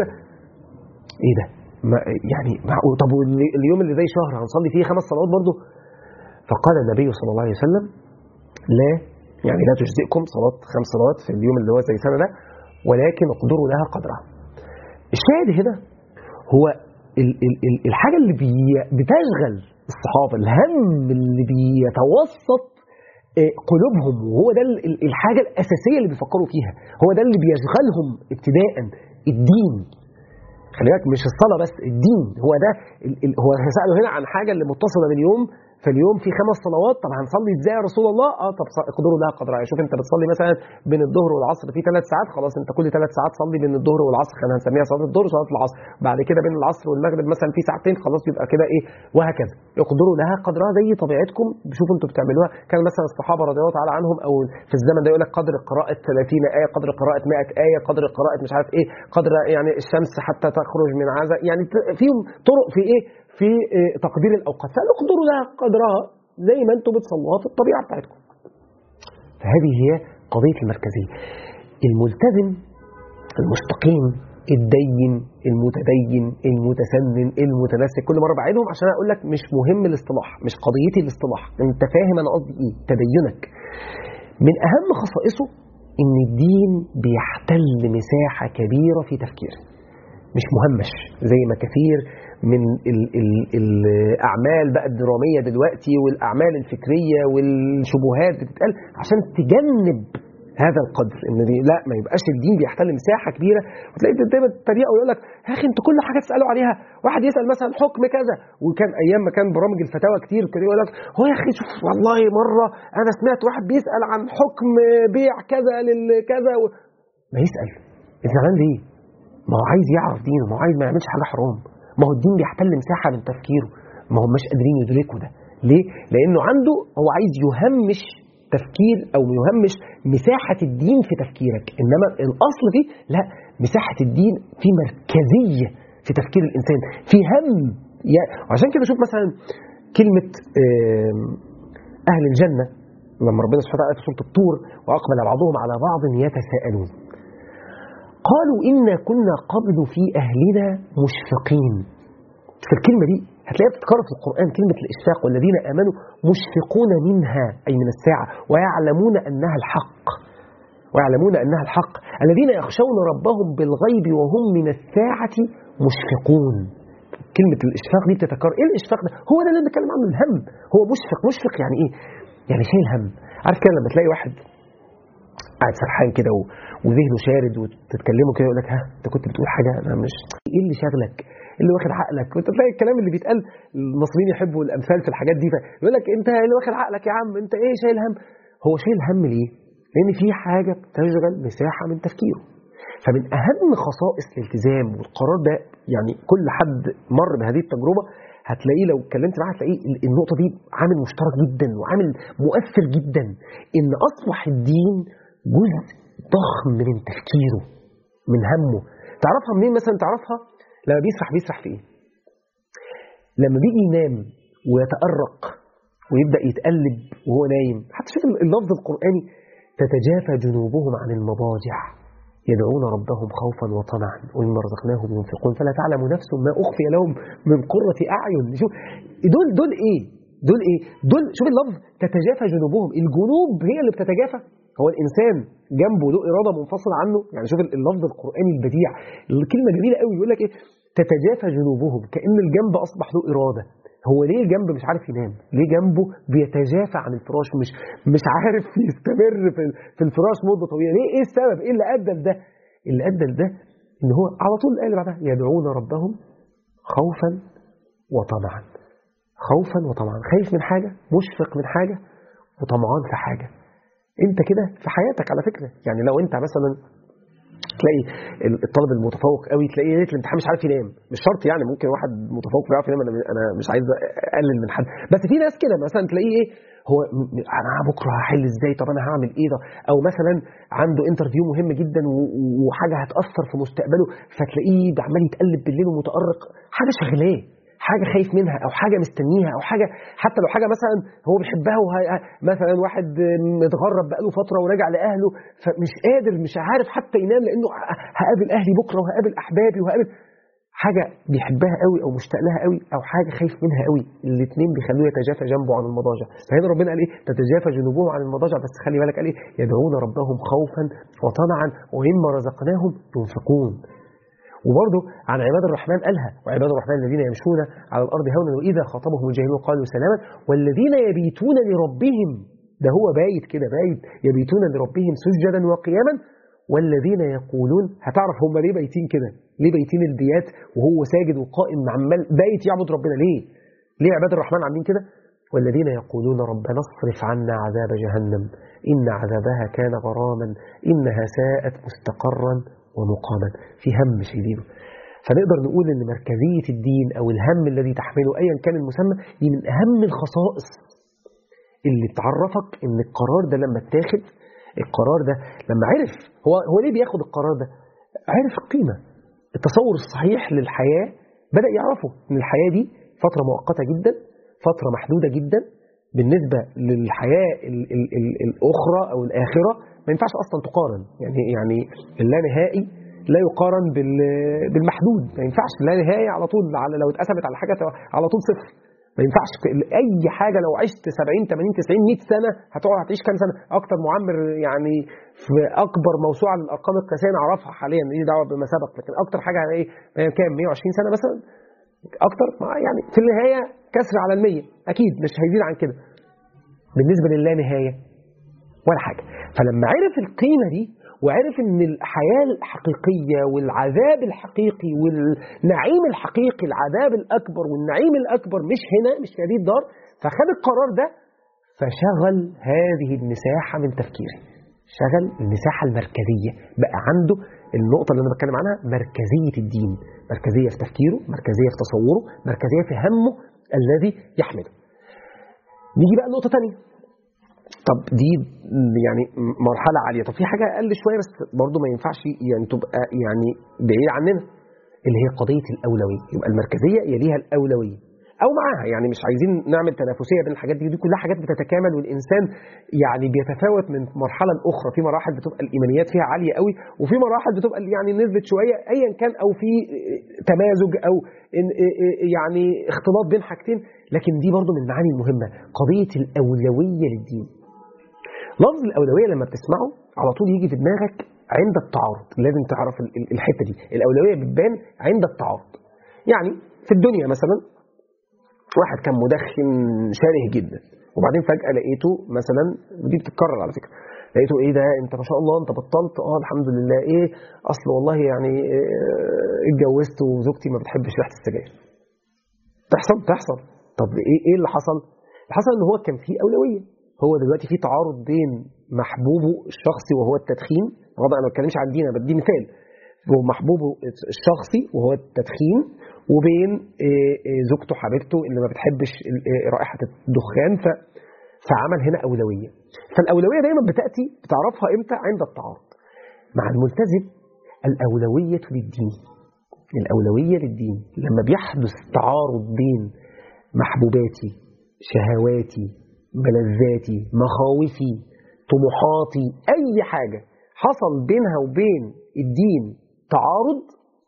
Speaker 1: إيه ده ما يعني معقول طب واللي- اليوم اللي زي شهر هنصلي فيه خمس صلوات برضه فقال النبي صلى الله عليه وسلم لا يعني لا تجزئكم صلاة خمس صلوات في اليوم اللي هو زي سنة ده ولكن اقدروا لها قدرها الشاهد هنا هو ال ال ال الحاجة اللي بي بتشغل الصحابة الهم اللي بيتوسط آه، قلوبهم وهو ده ال- ال- الحاجة الأساسية اللي بيفكروا فيها هو ده اللي بيشغلهم ابتداء الدين خلي بالك مش الصلاة بس الدين هو ده ال- ال- هو سألوا هنا عن حاجة اللي متصلة باليوم فاليوم في خمس صلوات طب هنصلي ازاي يا رسول الله اه طب ص- اقدروا لها قدرها شوف انت بتصلي مثلا بين الظهر والعصر في ثلاث ساعات خلاص انت كل ثلاث ساعات صلي بين الظهر والعصر خلينا هنسميها صلاه الظهر وصلاه العصر بعد كده بين العصر والمغرب مثلا في ساعتين خلاص يبقى كده ايه وهكذا اقدروا لها قدرها زي طبيعتكم شوفوا انتوا بتعملوها كان مثلا الصحابه رضي الله تعالى عنهم او في الزمن ده يقول لك قدر قراءه 30 ايه قدر قراءه 100 ايه قدر قراءه مش عارف ايه قدر يعني الشمس حتى تخرج من عزا يعني ت- فيهم طرق في ايه في إيه تقدير الاوقات فاقدروا لها قدرها زي ما انتم بتصلوها في الطبيعه بتاعتكم فهذه هي قضيه المركزيه الملتزم المستقيم الدين المتدين المتسنن المتنسك كل مره بعيدهم عشان اقول لك مش مهم الاصطلاح مش قضيتي الاصطلاح انت فاهم انا قصدي ايه تدينك من اهم خصائصه ان الدين بيحتل مساحه كبيره في تفكيره مش مهمش زي ما كثير من ال ال الاعمال بقى الدراميه دلوقتي والاعمال الفكريه والشبهات بتتقال عشان تجنب هذا القدر ان دي لا ما يبقاش الدين بيحتل مساحه كبيره وتلاقي دايما تتريقوا ويقول لك يا اخي انتوا كل حاجه تسالوا عليها واحد يسال مثلا حكم كذا وكان ايام ما كان برامج الفتاوى كتير كان يقول لك هو يا اخي شوف والله مره انا سمعت واحد بيسال عن حكم بيع كذا للكذا و... ما يسال انت زعلان ليه؟ ما هو عايز يعرف دينه ما هو عايز ما يعملش حاجه حرام ما هو الدين بيحتل مساحه من تفكيره ما هم مش قادرين يدركوا ده ليه؟ لانه عنده هو عايز يهمش تفكير او يهمش مساحه الدين في تفكيرك انما الاصل فيه لا مساحه الدين في مركزيه في تفكير الانسان في هم يعني وعشان كده شوف مثلا كلمه آم، اهل الجنه لما ربنا سبحانه وتعالى في سوره الطور واقبل بعضهم على بعض يتساءلون قالوا إنا كنا قبل في أهلنا مشفقين في الكلمة دي هتلاقيها بتتكرر في القرآن كلمة الإشفاق والذين آمنوا مشفقون منها أي من الساعة ويعلمون أنها الحق ويعلمون أنها الحق الذين يخشون ربهم بالغيب وهم من الساعة مشفقون كلمة الإشفاق دي بتتكرر إيه الإشفاق ده؟ هو ده اللي بنتكلم عنه الهم هو مشفق مشفق يعني إيه؟ يعني شايل هم عارف كده لما تلاقي واحد قاعد سرحان كده و- وذهنه شارد وتتكلمه كده يقول لك ها انت كنت بتقول حاجه انا مش ايه اللي شاغلك؟ ايه اللي واخد عقلك؟ وانت تلاقي الكلام اللي بيتقال المصريين يحبوا الامثال في الحاجات دي يقول لك انت اللي واخد عقلك يا عم انت ايه شايل هم؟ هو شايل هم ليه؟ لان في حاجه بتشغل مساحه من تفكيره. فمن اهم خصائص الالتزام والقرار ده يعني كل حد مر بهذه التجربه هتلاقيه لو اتكلمت معاه هتلاقيه ال- النقطه دي عامل مشترك جدا وعامل مؤثر جدا ان اصبح الدين جزء ضخم من تفكيره من همه تعرفها منين مثلا تعرفها لما بيسرح بيسرح في ايه لما بيجي ينام ويتأرق ويبدأ يتقلب وهو نايم حتى شوف اللفظ القرآني تتجافى جنوبهم عن المضاجع يدعون ربهم خوفا وطمعا ومما رزقناهم ينفقون فلا تعلم نفس ما أخفي لهم من قرة أعين شوف دول دول إيه دول إيه دول شوف اللفظ تتجافى جنوبهم الجنوب هي اللي بتتجافى هو الإنسان جنبه له إرادة منفصلة عنه يعني شوف اللفظ القرآني البديع الكلمة جميلة قوي يقول لك إيه تتجافى جنوبهم كأن الجنب أصبح له إرادة هو ليه الجنب مش عارف ينام ليه جنبه بيتجافى عن الفراش مش مش عارف يستمر في في الفراش مده طويله ليه ايه السبب ايه اللي ادى لده اللي ادى لده ان هو على طول الايه اللي بعدها يدعون ربهم خوفا وطمعا خوفا وطمعا خايف من حاجه مشفق من حاجه وطمعان في حاجه انت كده في حياتك على فكره يعني لو انت مثلا تلاقي الطالب المتفوق قوي تلاقيه ليله الامتحان مش عارف ينام مش شرط يعني ممكن واحد متفوق بيعرف ينام انا انا مش عايز اقلل من حد بس في ناس كده مثلا تلاقيه ايه هو م- م- انا بكره هحل ازاي طب انا هعمل ايه ده او مثلا عنده انترفيو مهم جدا و- و- وحاجه هتاثر في مستقبله فتلاقيه ده عمال يتقلب بالليل ومتارق حاجه شغلاه حاجه خايف منها او حاجه مستنيها او حاجه حتى لو حاجه مثلا هو بيحبها وهي مثلا واحد متغرب بقاله فتره وراجع لاهله فمش قادر مش عارف حتى ينام لانه هقابل اهلي بكره وهقابل احبابي وهقابل حاجه بيحبها قوي او مشتاق لها قوي او حاجه خايف منها قوي الاثنين بيخلوه يتجافى جنبه عن المضاجع فهنا ربنا قال ايه تتجافى جنوبهم عن المضاجع بس خلي بالك قال ايه يدعون ربهم خوفا وطمعا ومما رزقناهم ينفقون وبرضه عن عباد الرحمن قالها وعباد الرحمن الذين يمشون على الارض هونا واذا خاطبهم الجاهلون قالوا سلاما والذين يبيتون لربهم ده هو بايت كده بايت يبيتون لربهم سجدا وقياما والذين يقولون هتعرف هم ليه بايتين كده ليه بايتين البيات وهو ساجد وقائم عمال بايت يعبد ربنا ليه ليه عباد الرحمن عاملين كده والذين يقولون ربنا اصرف عنا عذاب جهنم إن عذابها كان غراما إنها ساءت مستقرا ومقاما في هم شديد فنقدر نقول ان مركزية الدين او الهم الذي تحمله ايا كان المسمى دي من اهم الخصائص اللي تعرفك ان القرار ده لما اتاخد القرار ده لما عرف هو هو ليه بياخد القرار ده عرف القيمة التصور الصحيح للحياة بدأ يعرفه ان الحياة دي فترة مؤقتة جدا فترة محدودة جدا بالنسبة للحياة ال ال ال الأخرى أو الآخرة ما ينفعش أصلا تقارن يعني يعني اللانهائي لا يقارن بال- بالمحدود ما ينفعش اللانهائي على طول على لو اتقسمت على حاجة على طول صفر ما ينفعش ك- اي حاجه لو عشت 70 80 90 100 سنه هتقعد هتعيش كام سنه اكتر معمر يعني في اكبر موسوعه للارقام القياسيه نعرفها حاليا ماليش دعوه بما سبق لكن اكتر حاجه ايه هي كام 120 سنه مثلا اكتر مع- يعني في النهايه كسر على المية اكيد مش هيزيد عن كده بالنسبه لله نهايه ولا حاجه فلما عرف القيمه دي وعرف ان الحياه الحقيقيه والعذاب الحقيقي والنعيم الحقيقي العذاب الاكبر والنعيم الاكبر مش هنا مش في هذه الدار فخد القرار ده فشغل هذه المساحه من تفكيره شغل المساحه المركزيه بقى عنده النقطه اللي انا بتكلم عنها مركزيه الدين مركزيه في تفكيره مركزيه في تصوره مركزيه في همه الذي يحمله نيجي بقى لنقطه ثانيه طب دي يعني مرحله عاليه طب في حاجه اقل شويه بس برضو ما ينفعش يعني تبقى يعني بعيد عننا اللي هي قضيه الاولويه يبقى المركزيه يليها الاولويه او معاها يعني مش عايزين نعمل تنافسيه بين الحاجات دي دي كلها حاجات بتتكامل والانسان يعني بيتفاوت من مرحله لاخرى في مراحل بتبقى الايمانيات فيها عاليه قوي وفي مراحل بتبقى يعني نزلت شويه ايا كان او في تمازج او إن يعني اختلاط بين حاجتين لكن دي برضو من المعاني المهمه قضيه الاولويه للدين لفظ الاولويه لما بتسمعه على طول يجي في دماغك عند التعارض لازم تعرف ال- ال- الحته دي الاولويه بتبان عند التعارض يعني في الدنيا مثلا واحد كان مدخن شره جدا وبعدين فجاه لقيته مثلا ودي بتتكرر على فكره لقيته ايه ده انت ما شاء الله انت بطلت اه الحمد لله ايه اصل والله يعني إيه اتجوزت وزوجتي ما بتحبش ريحه السجاير تحصل تحصل طب ايه ايه اللي حصل اللي حصل ان هو كان فيه اولويه هو دلوقتي في تعارض بين محبوبه الشخصي وهو التدخين طبعا انا ما بتكلمش عن دين انا بدي مثال هو محبوبه الشخصي وهو التدخين وبين إيه، إيه، زوجته حبيبته اللي ما بتحبش ال- إيه، رائحه الدخان ف فعمل هنا اولويه فالاولويه دايما بتاتي بتعرفها امتى عند التعارض مع الملتزم الاولويه للدين الاولويه للدين لما بيحدث تعارض بين محبوباتي شهواتي ملذاتي مخاوفي طموحاتي اي حاجه حصل بينها وبين الدين تعارض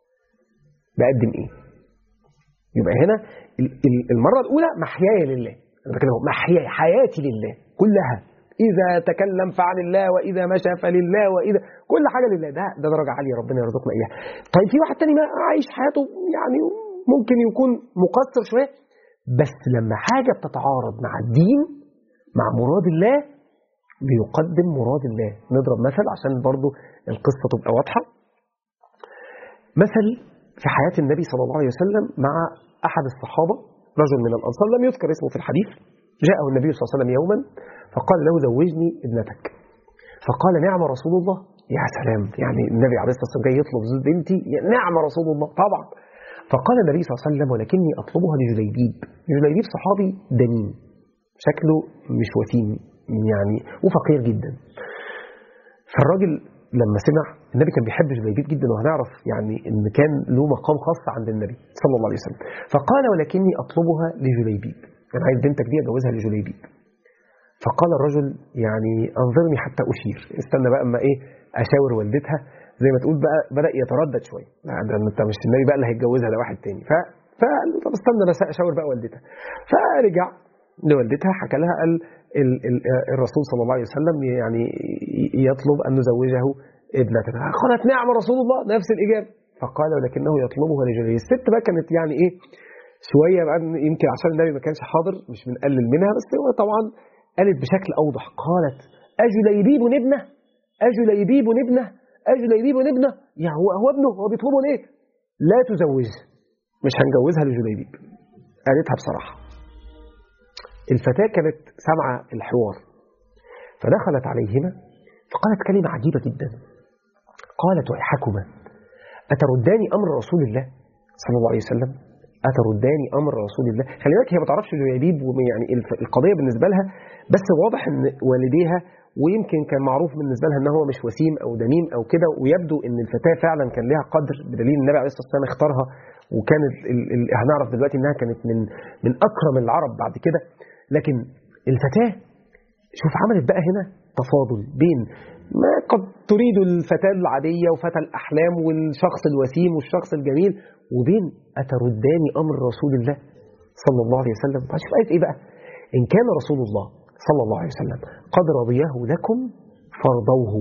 Speaker 1: بقدم ايه يبقى هنا ال- ال- المره الاولى محياي لله انا بتكلم أهو، محياي حياتي لله كلها اذا تكلم فعن الله واذا مشى فلله واذا كل حاجه لله ده ده درجه عاليه ربنا يرزقنا اياها طيب في واحد تاني ما عايش حياته يعني ممكن يكون مقصر شويه بس لما حاجه بتتعارض مع الدين مع مراد الله بيقدم مراد الله نضرب مثل عشان برضو القصه تبقى واضحه مثل في حياة النبي صلى الله عليه وسلم مع أحد الصحابة رجل من الأنصار لم يذكر اسمه في الحديث جاءه النبي صلى الله عليه وسلم يوما فقال له زوجني ابنتك فقال نعم رسول الله يا سلام يعني النبي عليه الصلاة والسلام جاي يطلب زوج بنتي يا نعم رسول الله طبعا فقال النبي صلى الله عليه وسلم ولكني أطلبها لجليبيب جليبيب صحابي دميم شكله مش وسيم يعني وفقير جدا فالراجل لما سمع النبي كان بيحب جليبيب جدا وهنعرف يعني ان كان له مقام خاص عند النبي صلى الله عليه وسلم فقال ولكني اطلبها لجليبيب انا عايز بنتك دي اتجوزها لجليبيب فقال الرجل يعني انظرني حتى اشير استنى بقى اما ايه اشاور والدتها زي ما تقول بقى بدا يتردد شويه لا ده انت مش النبي بقى اللي هيتجوزها ده واحد تاني ف فقال له طب استنى بس اشاور بقى والدتها فرجع لوالدتها حكى لها قال ال ال الرسول صلى الله عليه وسلم يعني يطلب ان نزوجه ابنتنا قالت نعم رسول الله نفس الاجابه فقال ولكنه يطلبها لجليل الست بقى كانت يعني ايه شويه بقى يمكن عشان النبي ما كانش حاضر مش بنقلل منها بس هو طبعا قالت بشكل اوضح قالت اجليبيب ابنه اجليبيب ابنه اجليبيب ابنه يعني هو هو ابنه هو بيطلبه ليه؟ لا تزوجه مش هنجوزها لجليبيب قالتها بصراحه الفتاة كانت سامعة الحوار فدخلت عليهما فقالت كلمة عجيبة جدا قالت ويحكما أترداني أمر رسول الله صلى الله عليه وسلم أترداني أمر رسول الله خلي بالك هي ما تعرفش جليبيب يعني الف- القضية بالنسبة لها بس واضح أن والديها ويمكن كان معروف بالنسبة لها أن هو مش وسيم أو دميم أو كده ويبدو أن الفتاة فعلا كان لها قدر بدليل النبي عليه الصلاة والسلام اختارها وكانت ال ال هنعرف دلوقتي أنها كانت من من أكرم العرب بعد كده لكن الفتاة شوف عملت بقى هنا تفاضل بين ما قد تريد الفتاة العادية وفتى الأحلام والشخص الوسيم والشخص الجميل وبين أترداني أمر رسول الله صلى الله عليه وسلم شوف آية إيه بقى إن كان رسول الله صلى الله عليه وسلم قد رضيه لكم فارضوه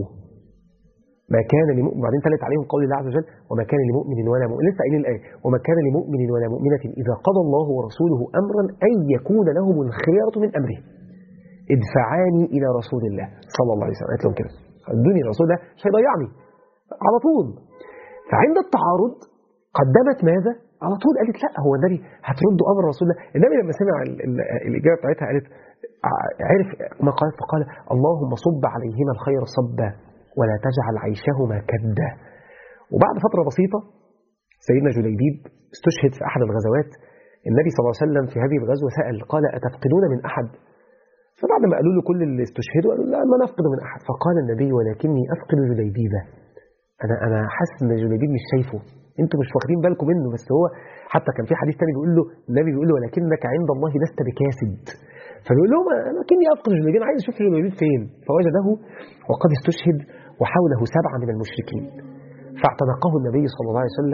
Speaker 1: ما كان لمؤمن بعدين تلت عليهم قول الله عز وجل وما كان لمؤمن ولا مؤمن لسه قايلين الايه وما كان لمؤمن ولا مؤمنه اذا قضى الله ورسوله امرا ان يكون لهم الخيره من امره ادفعاني الى رسول الله صلى الله عليه وسلم قالت لهم كده ادوني الرسول ده مش هيضيعني على طول فعند التعارض قدمت ماذا؟ على طول قالت لا هو النبي هترد امر رسول الله النبي لما سمع ال- ال- الاجابه بتاعتها قالت ع- عرف ما قال فقال اللهم صب عليهما الخير صبا ولا تجعل عيشهما كدا وبعد فتره بسيطه سيدنا جليبيب استشهد في احد الغزوات النبي صلى الله عليه وسلم في هذه الغزوه سال قال اتفقدون من احد فبعد ما قالوا له كل اللي استشهدوا قالوا لا ما نفقد من احد فقال النبي ولكني افقد جليبيبه انا انا حاسس ان جليبيب مش شايفه انتوا مش واخدين بالكم منه بس هو حتى كان في حديث تاني بيقول له النبي بيقول له ولكنك عند الله لست بكاسد فبيقول لهم لكني افقد جليبيب انا عايز اشوف جليبيب فين فوجده وقد استشهد وحوله سبعه من المشركين فاعتنقه النبي صلى الله عليه وسلم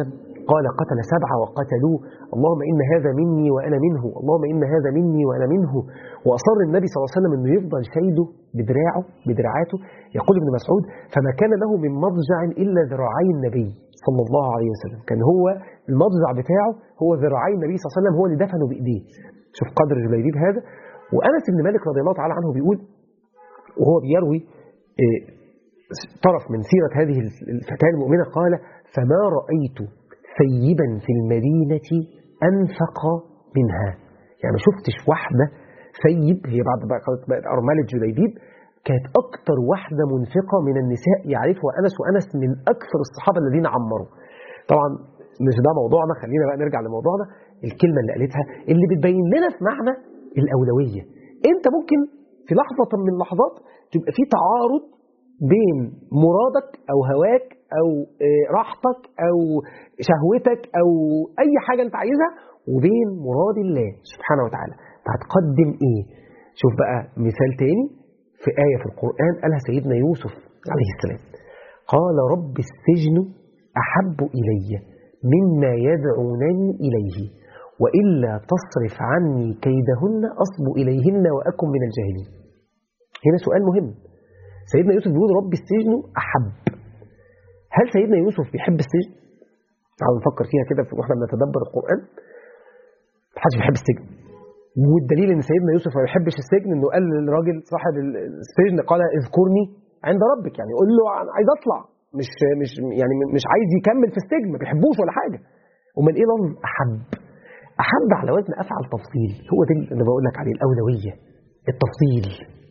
Speaker 1: قال قتل سبعة وقتلوه اللهم إن هذا مني وأنا منه اللهم إن هذا مني وأنا منه وأصر النبي صلى الله عليه وسلم أنه يفضل شايده بدراعه بدراعاته يقول ابن مسعود فما كان له من مضجع إلا ذراعي النبي صلى الله عليه وسلم كان هو المضجع بتاعه هو ذراعي النبي صلى الله عليه وسلم هو اللي دفنه بإيديه شوف قدر جليبيب هذا وأنس بن مالك رضي الله تعالى عنه بيقول وهو بيروي إيه طرف من سيرة هذه الفتاة المؤمنة قال فما رأيت ثيبا في المدينة أنفق منها يعني ما شفتش واحدة ثيب هي بعد بقت أرملة جليبيب كانت أكثر واحدة منفقة من النساء يعرفها أنس وأنس من أكثر الصحابة الذين عمروا طبعا مش ده موضوعنا خلينا بقى نرجع لموضوعنا الكلمة اللي قالتها اللي بتبين لنا في معنى الأولوية أنت ممكن في لحظة من اللحظات تبقى في تعارض بين مرادك أو هواك أو راحتك أو شهوتك أو أي حاجة أنت عايزها وبين مراد الله سبحانه وتعالى فهتقدم إيه شوف بقى مثال تاني في آية في القرآن قالها سيدنا يوسف عليه السلام قال رب السجن أحب إلي مما يدعونني إليه وإلا تصرف عني كيدهن أصب إليهن وأكن من الجاهلين هنا سؤال مهم سيدنا يوسف بيقول رب السجن أحب هل سيدنا يوسف بيحب السجن؟ تعالوا نفكر فيها كده واحنا بنتدبر القرآن محدش بيحب السجن والدليل ان سيدنا يوسف ما بيحبش السجن انه قال للراجل صاحب السجن قال اذكرني عند ربك يعني قول له عايز اطلع مش مش يعني مش عايز يكمل في السجن ما بيحبوش ولا حاجه امال ايه لفظ احب احب على وزن افعل تفضيل هو ده اللي بقول لك عليه الاولويه التفضيل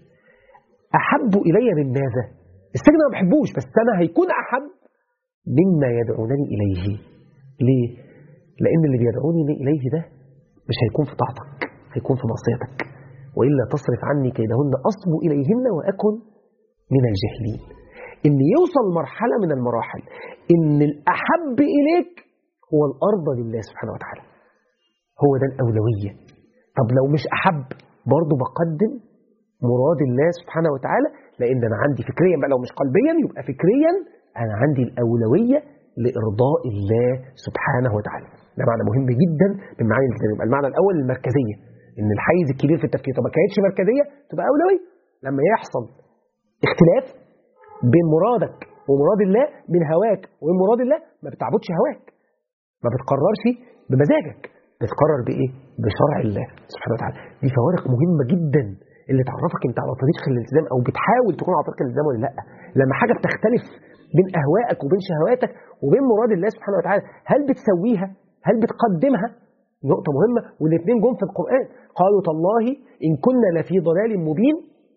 Speaker 1: احب الي من ماذا السجن ما بحبوش بس انا هيكون احب مما يدعونني اليه ليه لان اللي بيدعوني اليه ده مش هيكون في طاعتك هيكون في معصيتك وإلا تصرف عني كيدهن أصب إليهن وأكن من الجاهلين إن يوصل مرحلة من المراحل إن الأحب إليك هو الأرض لله سبحانه وتعالى هو ده الأولوية طب لو مش أحب برضه بقدم مراد الله سبحانه وتعالى لأن أنا عندي فكريا بقى لو مش قلبيا يبقى فكريا أنا عندي الأولوية لإرضاء الله سبحانه وتعالى ده معنى مهم جدا من معاني الكتاب يبقى المعنى الأول المركزية ان الحيز الكبير في التفكير طب ما كانتش مركزيه تبقى اولويه لما يحصل اختلاف بين مرادك ومراد الله بين هواك وبين مراد الله ما بتعبدش هواك ما بتقررش بمزاجك بتقرر بايه بشرع الله سبحانه وتعالى دي فوارق مهمه جدا اللي تعرفك انت على طريق الالتزام او بتحاول تكون على طريق الالتزام ولا لا لما حاجه بتختلف بين اهوائك وبين شهواتك وبين مراد الله سبحانه وتعالى هل بتسويها هل بتقدمها نقطة مهمة والاثنين جم في القرآن قالوا تالله إن كنا لفي ضلال مبين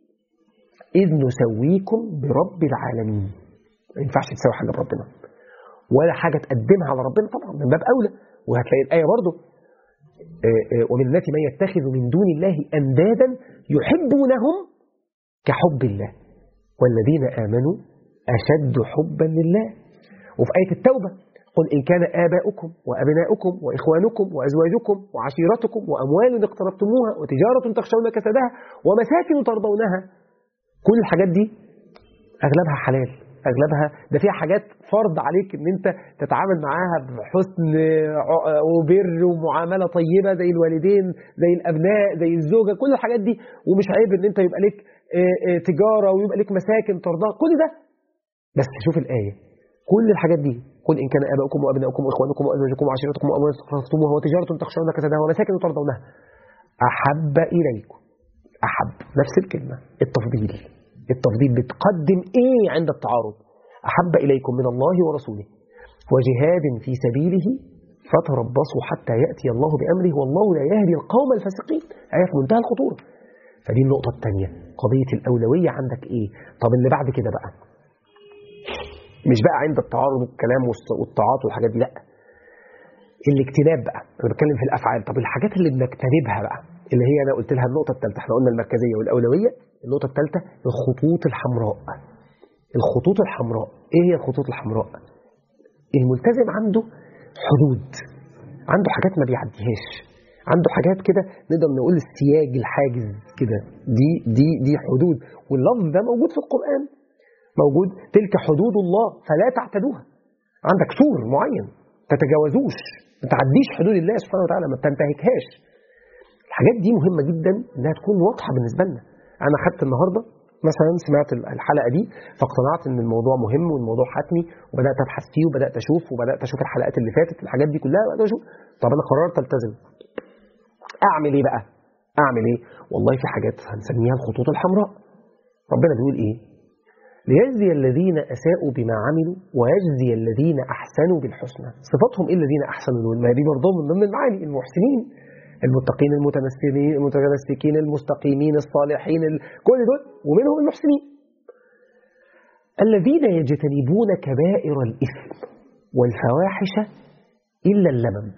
Speaker 1: إذ نسويكم برب العالمين ما ينفعش تسوي حاجة بربنا ولا حاجة تقدمها على ربنا طبعا من باب أولى وهتلاقي الآية برضه ومن الناس من يتخذ من دون الله أندادا يحبونهم كحب الله والذين آمنوا أشد حبا لله وفي آية التوبة قل إن كان آباؤكم وأبناؤكم وإخوانكم وأزواجكم وعشيرتكم وأموال اقترفتموها وتجارة تخشون كسدها ومساكن ترضونها كل الحاجات دي أغلبها حلال أغلبها ده فيها حاجات فرض عليك إن أنت تتعامل معاها بحسن وبر ومعاملة طيبة زي الوالدين زي الأبناء زي الزوجة كل الحاجات دي ومش عيب إن أنت يبقى لك تجارة ويبقى لك مساكن ترضاها كل ده بس شوف الآية كل الحاجات دي قل إن كان آباؤكم وأبناؤكم وإخوانكم وأزواجكم وعشيرتكم وأموال اقترفتموها وتجارة تخشون كسدها ومساكن ترضونها أحب إليكم أحب نفس الكلمة التفضيل التفضيل بتقدم إيه عند التعارض أحب إليكم من الله ورسوله وجهاد في سبيله فتربصوا حتى يأتي الله بأمره والله لا يهدي القوم الفاسقين آية في منتهى الخطورة فدي النقطة الثانية قضية الأولوية عندك إيه طب اللي بعد كده بقى مش بقى عند التعارض والكلام والطاعات والحاجات دي لا الاجتناب بقى انا بتكلم في الافعال طب الحاجات اللي بنجتنبها بقى اللي هي انا قلت لها النقطه الثالثه احنا قلنا المركزيه والاولويه النقطه الثالثه الخطوط الحمراء الخطوط الحمراء ايه هي الخطوط الحمراء الملتزم عنده حدود عنده حاجات ما بيعديهاش عنده حاجات كده نقدر نقول السياج الحاجز كده دي دي دي حدود واللفظ ده موجود في القران موجود تلك حدود الله فلا تعتدوها عندك سور معين تتجاوزوش ما تعديش حدود الله سبحانه وتعالى ما بتنتهكهاش الحاجات دي مهمه جدا انها تكون واضحه بالنسبه لنا انا خدت النهارده مثلا سمعت الحلقه دي فاقتنعت ان الموضوع مهم والموضوع حتمي وبدات ابحث فيه وبدات اشوف وبدات اشوف الحلقات اللي فاتت الحاجات دي كلها بدات اشوف طب انا قررت التزم اعمل ايه بقى اعمل ايه والله في حاجات هنسميها الخطوط الحمراء ربنا بيقول ايه ليجزي الذين اساءوا بما عملوا ويجزي الذين احسنوا بالحسنى صفاتهم ايه الذين احسنوا دول ما دي برضه من ضمن المعاني المحسنين المتقين المتنسمين المتمسكين المستقيمين الصالحين كل دول ومنهم المحسنين الذين يجتنبون كبائر الإثم والفواحش إلا اللمم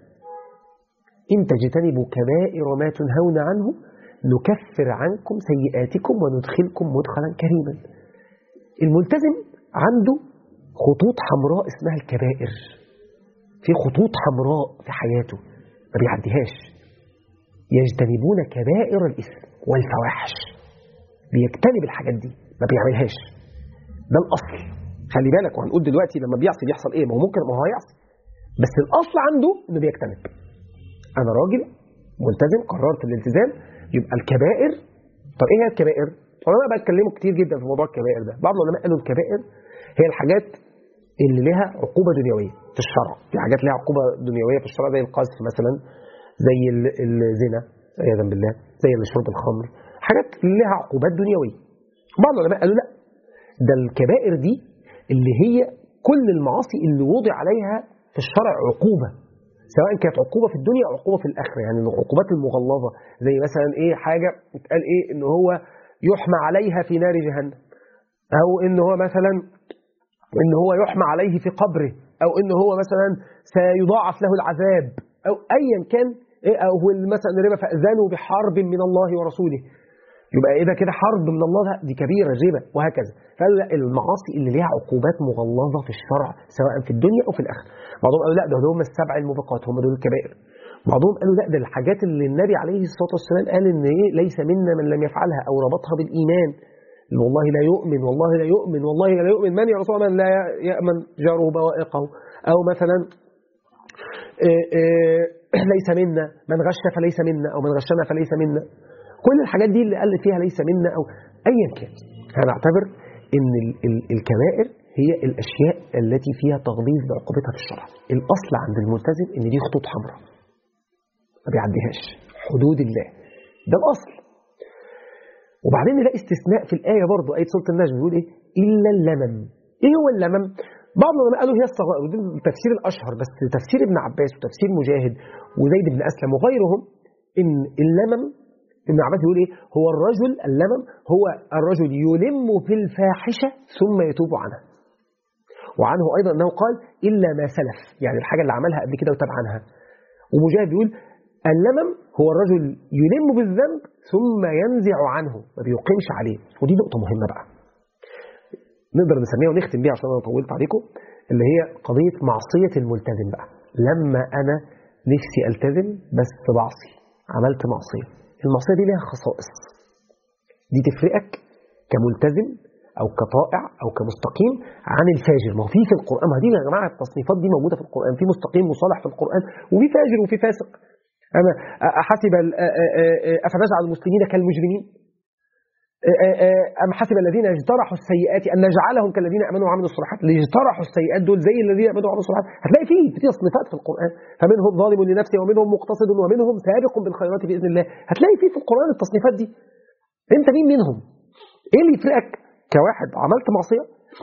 Speaker 1: إن تجتنبوا كبائر ما تنهون عنه نكفر عنكم سيئاتكم وندخلكم مدخلا كريما الملتزم عنده خطوط حمراء اسمها الكبائر في خطوط حمراء في حياته ما بيعديهاش يجتنبون كبائر الإثم والفواحش بيجتنب الحاجات دي ما بيعملهاش ده الأصل خلي بالك وهنقول دلوقتي لما بيعصي بيحصل ايه ما هو ممكن ما هو هيعصي بس الأصل عنده انه بيجتنب أنا راجل ملتزم قررت الالتزام يبقى الكبائر طب ايه هي الكبائر؟ العلماء بقى اتكلموا كتير جدا في موضوع الكبائر ده بعض العلماء قالوا الكبائر هي الحاجات اللي لها عقوبة دنيوية في الشرع في حاجات لها عقوبة دنيوية في الشرع زي القذف مثلا زي الزنا عياذا بالله زي شرب الخمر حاجات لها عقوبات دنيويه بعض العلماء قالوا لا ده الكبائر دي اللي هي كل المعاصي اللي وضع عليها في الشرع عقوبه سواء كانت عقوبه في الدنيا او عقوبه في الاخره يعني العقوبات المغلظه زي مثلا ايه حاجه اتقال ايه ان هو يحمى عليها في نار جهنم او ان هو مثلا ان هو يحمى عليه في قبره او ان هو مثلا سيضاعف له العذاب او ايا كان إيه أو مثلا الربا فأذنوا بحرب من الله ورسوله يبقى إيه ده كده حرب من الله ده دي كبيرة الربا وهكذا فقالوا لا المعاصي اللي ليها عقوبات مغلظة في الشرع سواء في الدنيا أو في الآخرة بعضهم قالوا لا ده هم السبع الموبقات هم دول الكبائر بعضهم قالوا لا ده الحاجات اللي النبي عليه الصلاة والسلام قال إن إيه ليس منا من لم يفعلها أو ربطها بالإيمان والله لا يؤمن والله لا يؤمن والله لا يؤمن من يا رسول الله من لا يأمن جاره بوائقه أو مثلا إيه إيه ليس منا من غش فليس منا أو من غشنا فليس منا كل الحاجات دي اللي قال فيها ليس منا أو أيا كان هنعتبر أن ال ال الكبائر هي الأشياء التي فيها تغليظ بعقوبتها في الشرع الأصل عند الملتزم أن دي خطوط حمراء ما بيعديهاش حدود الله ده الأصل وبعدين نلاقي استثناء في الآية برضو آية سورة النجم بيقول إيه إلا اللمم إيه هو اللمم بعض العلماء قالوا هي الصغائر ودي التفسير الاشهر بس تفسير ابن عباس وتفسير مجاهد وزيد بن اسلم وغيرهم ان اللمم ابن عباس يقول ايه هو الرجل اللمم هو الرجل يلم في الفاحشه ثم يتوب عنها وعنه ايضا انه قال الا ما سلف يعني الحاجه اللي عملها قبل كده وتاب عنها ومجاهد بيقول اللمم هو الرجل يلم بالذنب ثم ينزع عنه ما بيقيمش عليه ودي نقطه مهمه بقى نقدر نسميها ونختم بيها عشان انا طولت عليكم اللي هي قضيه معصيه الملتزم بقى لما انا نفسي التزم بس بعصي عملت معصيه المعصيه دي ليها خصائص دي تفرقك كملتزم او كطائع او كمستقيم عن الفاجر ما هو في في القران ما دي يا جماعه التصنيفات دي موجوده في القران في مستقيم وصالح في القران وفي فاجر وفي فاسق انا حسب افنجعل المسلمين كالمجرمين أم حسب الذين اجترحوا السيئات أن نجعلهم كالذين آمنوا وعملوا الصالحات اللي اجترحوا السيئات دول زي الذين آمنوا وعملوا الصالحات هتلاقي فيه في تصنيفات في القرآن فمنهم ظالم لنفسه ومنهم مقتصد ومنهم سابق بالخيرات بإذن الله هتلاقي فيه في القرآن التصنيفات دي أنت مين منهم؟ إيه اللي يفرقك كواحد عملت معصية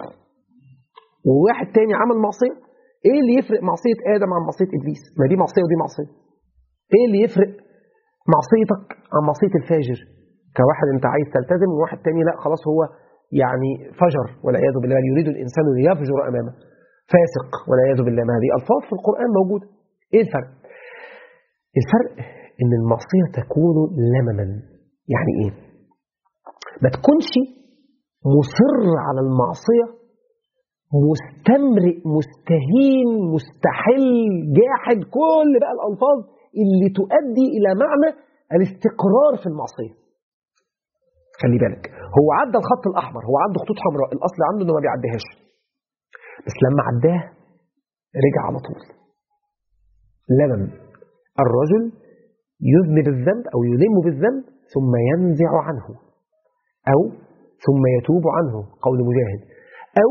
Speaker 1: وواحد تاني عمل معصية إيه اللي يفرق معصية آدم عن معصية إبليس؟ ما دي معصية ودي معصية إيه اللي يفرق معصيتك عن معصية الفاجر؟ كواحد انت عايز تلتزم وواحد تاني لا خلاص هو يعني فجر والعياذ بالله بل يريد الانسان ليفجر امامه فاسق والعياذ بالله ما هذه الفاظ في القران موجوده ايه الفرق الفرق ان المعصيه تكون لمما يعني ايه ما تكونش مصر على المعصيه مستمرئ مستهين مستحل جاحد كل بقى الالفاظ اللي تؤدي الى معنى الاستقرار في المعصيه خلي بالك هو عدى الخط الاحمر هو عنده خطوط حمراء الاصل عنده انه ما بيعديهاش بس لما عداه رجع على طول لمم الرجل يذنب الذنب أو يلم بالذنب ثم ينزع عنه أو ثم يتوب عنه قول مجاهد أو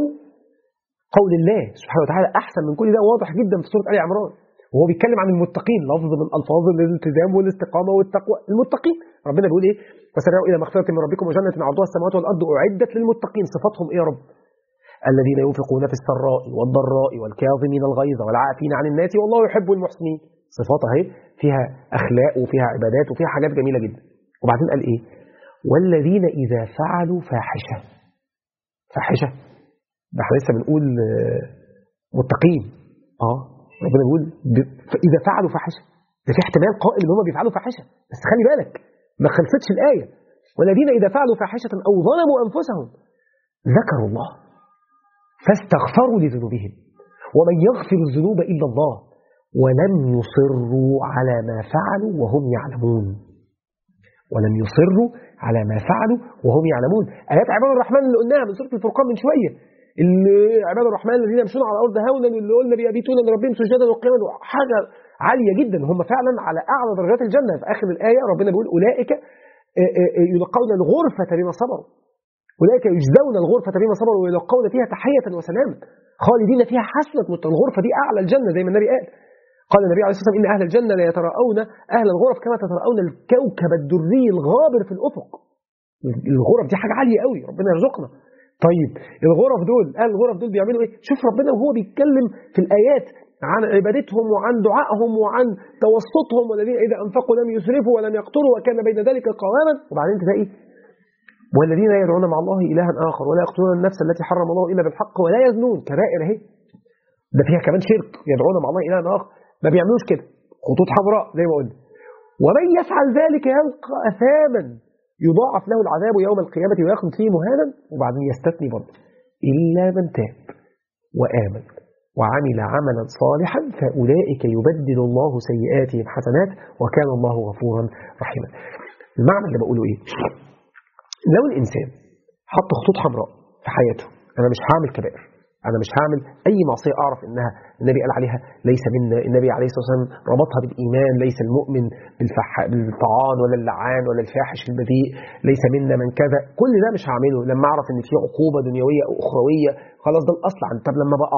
Speaker 1: قول الله سبحانه وتعالى أحسن من كل ده واضح جدا في سورة آل عمران وهو بيتكلم عن المتقين لفظ من ألفاظ الالتزام والاستقامة والتقوى المتقين ربنا بيقول إيه فسرعوا إلى مغفرة من ربكم وجنة عرضها السماوات والأرض أعدت للمتقين صفاتهم إيه يا رب الذين ينفقون في السراء والضراء والكاظمين الغيظ والعافين عن الناس والله يحب المحسنين صفات اهي فيها اخلاق وفيها عبادات وفيها حاجات جميله جدا وبعدين قال ايه والذين اذا فعلوا فاحشه فاحشه ده احنا لسه بنقول متقين اه ربنا بيقول اذا فعلوا فاحشه ده في احتمال قائم ان هم بيفعلوا فاحشه بس خلي بالك ما خلصتش الايه والذين اذا فعلوا فاحشه او ظلموا انفسهم ذكروا الله فاستغفروا لذنوبهم ومن يغفر الذنوب إلا الله ولم يصروا على ما فعلوا وهم يعلمون ولم يصروا على ما فعلوا وهم يعلمون آيات عباد الرحمن اللي قلناها من سورة الفرقان من شوية اللي عباد الرحمن الذين يمشون على الأرض هونا واللي قلنا بيبيتون لربهم سجدا وقياما حاجة عالية جدا هم فعلا على أعلى درجات الجنة في آخر الآية ربنا بيقول أولئك يلقون الغرفة بما صبروا أولئك يجزون الغرفة بما صبروا ويلقون فيها تحية وسلاما خالدين فيها حسنة الغرفة دي أعلى الجنة زي ما النبي قال قال النبي عليه الصلاة والسلام إن أهل الجنة لا يتراءون أهل الغرف كما تتراءون الكوكب الدري الغابر في الأفق الغرف دي حاجة عالية قوي ربنا يرزقنا طيب الغرف دول أهل الغرف دول بيعملوا إيه شوف ربنا وهو بيتكلم في الآيات عن عبادتهم وعن دعائهم وعن توسطهم والذين إذا أنفقوا لم يسرفوا ولم يقتروا وكان بين ذلك قواما وبعدين تلاقي والذين يدعون مع الله إلها آخر ولا يقتلون النفس التي حرم الله إلا بالحق ولا يزنون كبائر اهي ده فيها كمان شرك يدعون مع الله إلها آخر ما بيعملوش كده خطوط حمراء زي ما قلنا ومن يفعل ذلك يلقى أثاما يضاعف له العذاب يوم القيامة ويخلد فيه مهانا وبعدين يستثني برضه إلا من تاب وآمن وعمل عملا صالحا فأولئك يبدل الله سيئاتهم حسنات وكان الله غفورا رحيما المعنى اللي بقوله إيه لو الإنسان حط خطوط حمراء في حياته أنا مش هعمل كبائر أنا مش هعمل أي معصية أعرف إنها النبي قال عليها ليس منا النبي عليه الصلاة والسلام ربطها بالإيمان ليس المؤمن بالفح بالطعان ولا اللعان ولا الفاحش البذيء ليس منا من كذا كل ده مش هعمله لما أعرف إن في عقوبة دنيوية أو أخروية خلاص ده الأصل عن طب لما بقع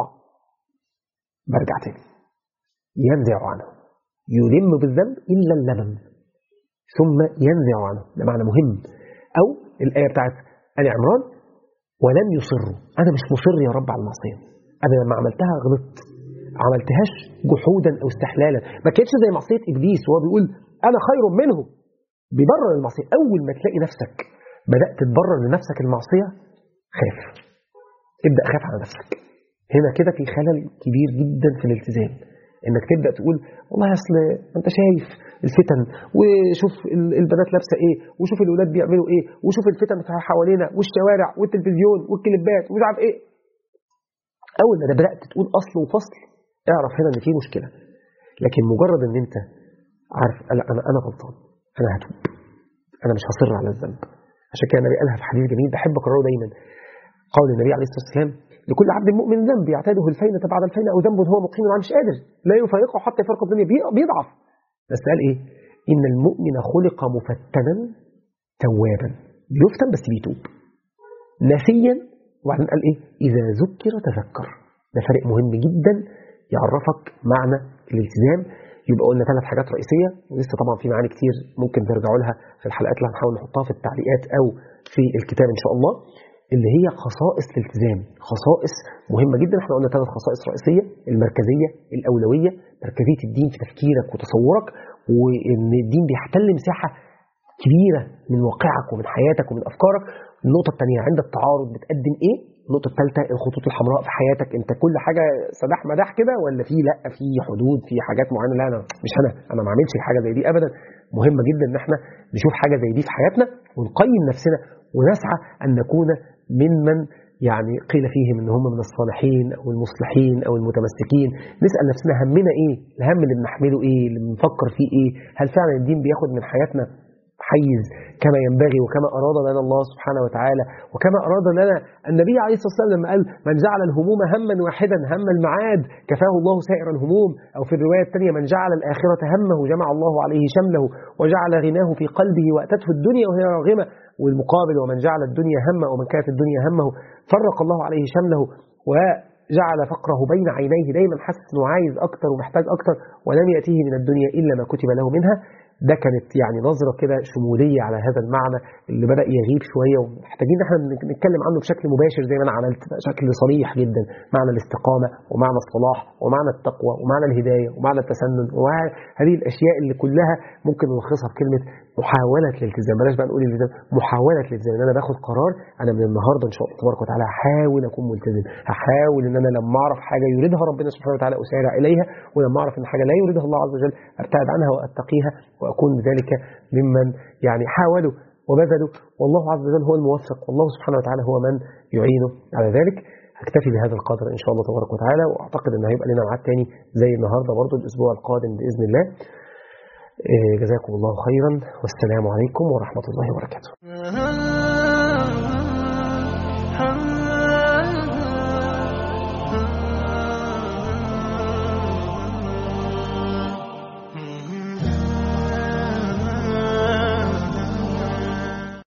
Speaker 1: برجع تاني ينزع عنه يلم بالذنب إلا اللمم ثم ينزع عنه ده معنى مهم أو الآية بتاعت آل عمران ولم يصروا أنا مش مصر يا رب على المعصية أنا لما عملتها غلطت عملتهاش جحودا أو استحلالا ما كانتش زي معصية إبليس وهو بيقول أنا خير منه بيبرر المعصية أول ما تلاقي نفسك بدأت تبرر لنفسك المعصية خاف ابدأ خاف على نفسك هنا كده في خلل كبير جدا في الالتزام انك تبدا تقول والله اصل انت شايف الفتن وشوف البنات لابسه ايه وشوف الاولاد بيعملوا ايه وشوف الفتن في حوالينا والشوارع والتلفزيون والكليبات ومش عارف ايه اول ما بدات تقول اصل وفصل اعرف هنا ان في مشكله لكن مجرد ان انت عارف انا انا انا غلطان انا هتوب انا مش هصر على الذنب عشان كده النبي قالها في حديث جميل بحب اكرره دايما قول النبي عليه الصلاه والسلام لكل عبد مؤمن ذنب يعتاده الفينة بعد الفينة أو ذنب هو مقيم مش قادر لا يفارقه حتى يفارق الدنيا بيضعف بس قال إيه إن المؤمن خلق مفتنا توابا بيفتن بس بيتوب نسيا وبعدين قال إيه إذا ذكر تذكر ده فرق مهم جدا يعرفك معنى الالتزام يبقى قلنا ثلاث حاجات رئيسية ولسه طبعا في معاني كتير ممكن ترجعوا لها في الحلقات اللي هنحاول نحطها في التعليقات أو في الكتاب إن شاء الله اللي هي خصائص الالتزام خصائص مهمة جدا احنا قلنا ثلاث خصائص رئيسية المركزية الأولوية مركزية الدين في تفكيرك وتصورك وإن الدين بيحتل مساحة كبيرة من واقعك ومن حياتك ومن أفكارك النقطة الثانية عند التعارض بتقدم إيه النقطة الثالثة الخطوط الحمراء في حياتك أنت كل حاجة سداح مداح كده ولا في لا في حدود في حاجات معينة لا أنا مش أنا أنا ما عملش حاجة زي دي أبدا مهمة جدا إن احنا نشوف حاجة زي دي في حياتنا ونقيم نفسنا ونسعى أن نكون ممن يعني قيل فيهم ان هم من الصالحين او المصلحين او المتمسكين نسال نفسنا همنا ايه الهم اللي بنحمله ايه اللي بنفكر فيه ايه هل فعلا الدين بياخد من حياتنا حيز كما ينبغي وكما أراد لنا الله سبحانه وتعالى وكما أراد لنا النبي عليه الصلاة والسلام لما قال من جعل الهموم هما واحدا هم المعاد كفاه الله سائر الهموم أو في الرواية الثانية من جعل الآخرة همه جمع الله عليه شمله وجعل غناه في قلبه وأتته الدنيا وهي راغمة والمقابل ومن جعل الدنيا همه ومن كانت الدنيا همه فرق الله عليه شمله وجعل فقره بين عينيه دايما حاسس انه عايز اكتر ومحتاج اكتر ولم ياتيه من الدنيا الا ما كتب له منها ده كانت يعني نظرة كده شمولية على هذا المعنى اللي بدأ يغيب شوية ومحتاجين احنا نتكلم عنه بشكل مباشر زي ما انا عملت بشكل صريح جدا معنى الاستقامة ومعنى الصلاح ومعنى التقوى ومعنى الهداية ومعنى التسنن وهذه الأشياء اللي كلها ممكن نلخصها في كلمة محاولة الالتزام بلاش بقى نقول الالتزام محاولة الالتزام ان انا باخد قرار انا من النهارده ان شاء الله تبارك وتعالى هحاول اكون ملتزم هحاول ان انا لما اعرف حاجة يريدها ربنا سبحانه وتعالى اسارع اليها ولما اعرف ان حاجة لا يريدها الله عز وجل ابتعد عنها واتقيها واكون بذلك ممن يعني حاولوا وبذلوا والله عز وجل هو الموفق والله سبحانه وتعالى هو من يعينه على ذلك هكتفي بهذا القدر ان شاء الله تبارك وتعالى واعتقد ان هيبقى لنا ميعاد تاني زي النهارده برضه الاسبوع القادم باذن الله جزاكم الله خيرا والسلام عليكم ورحمه الله وبركاته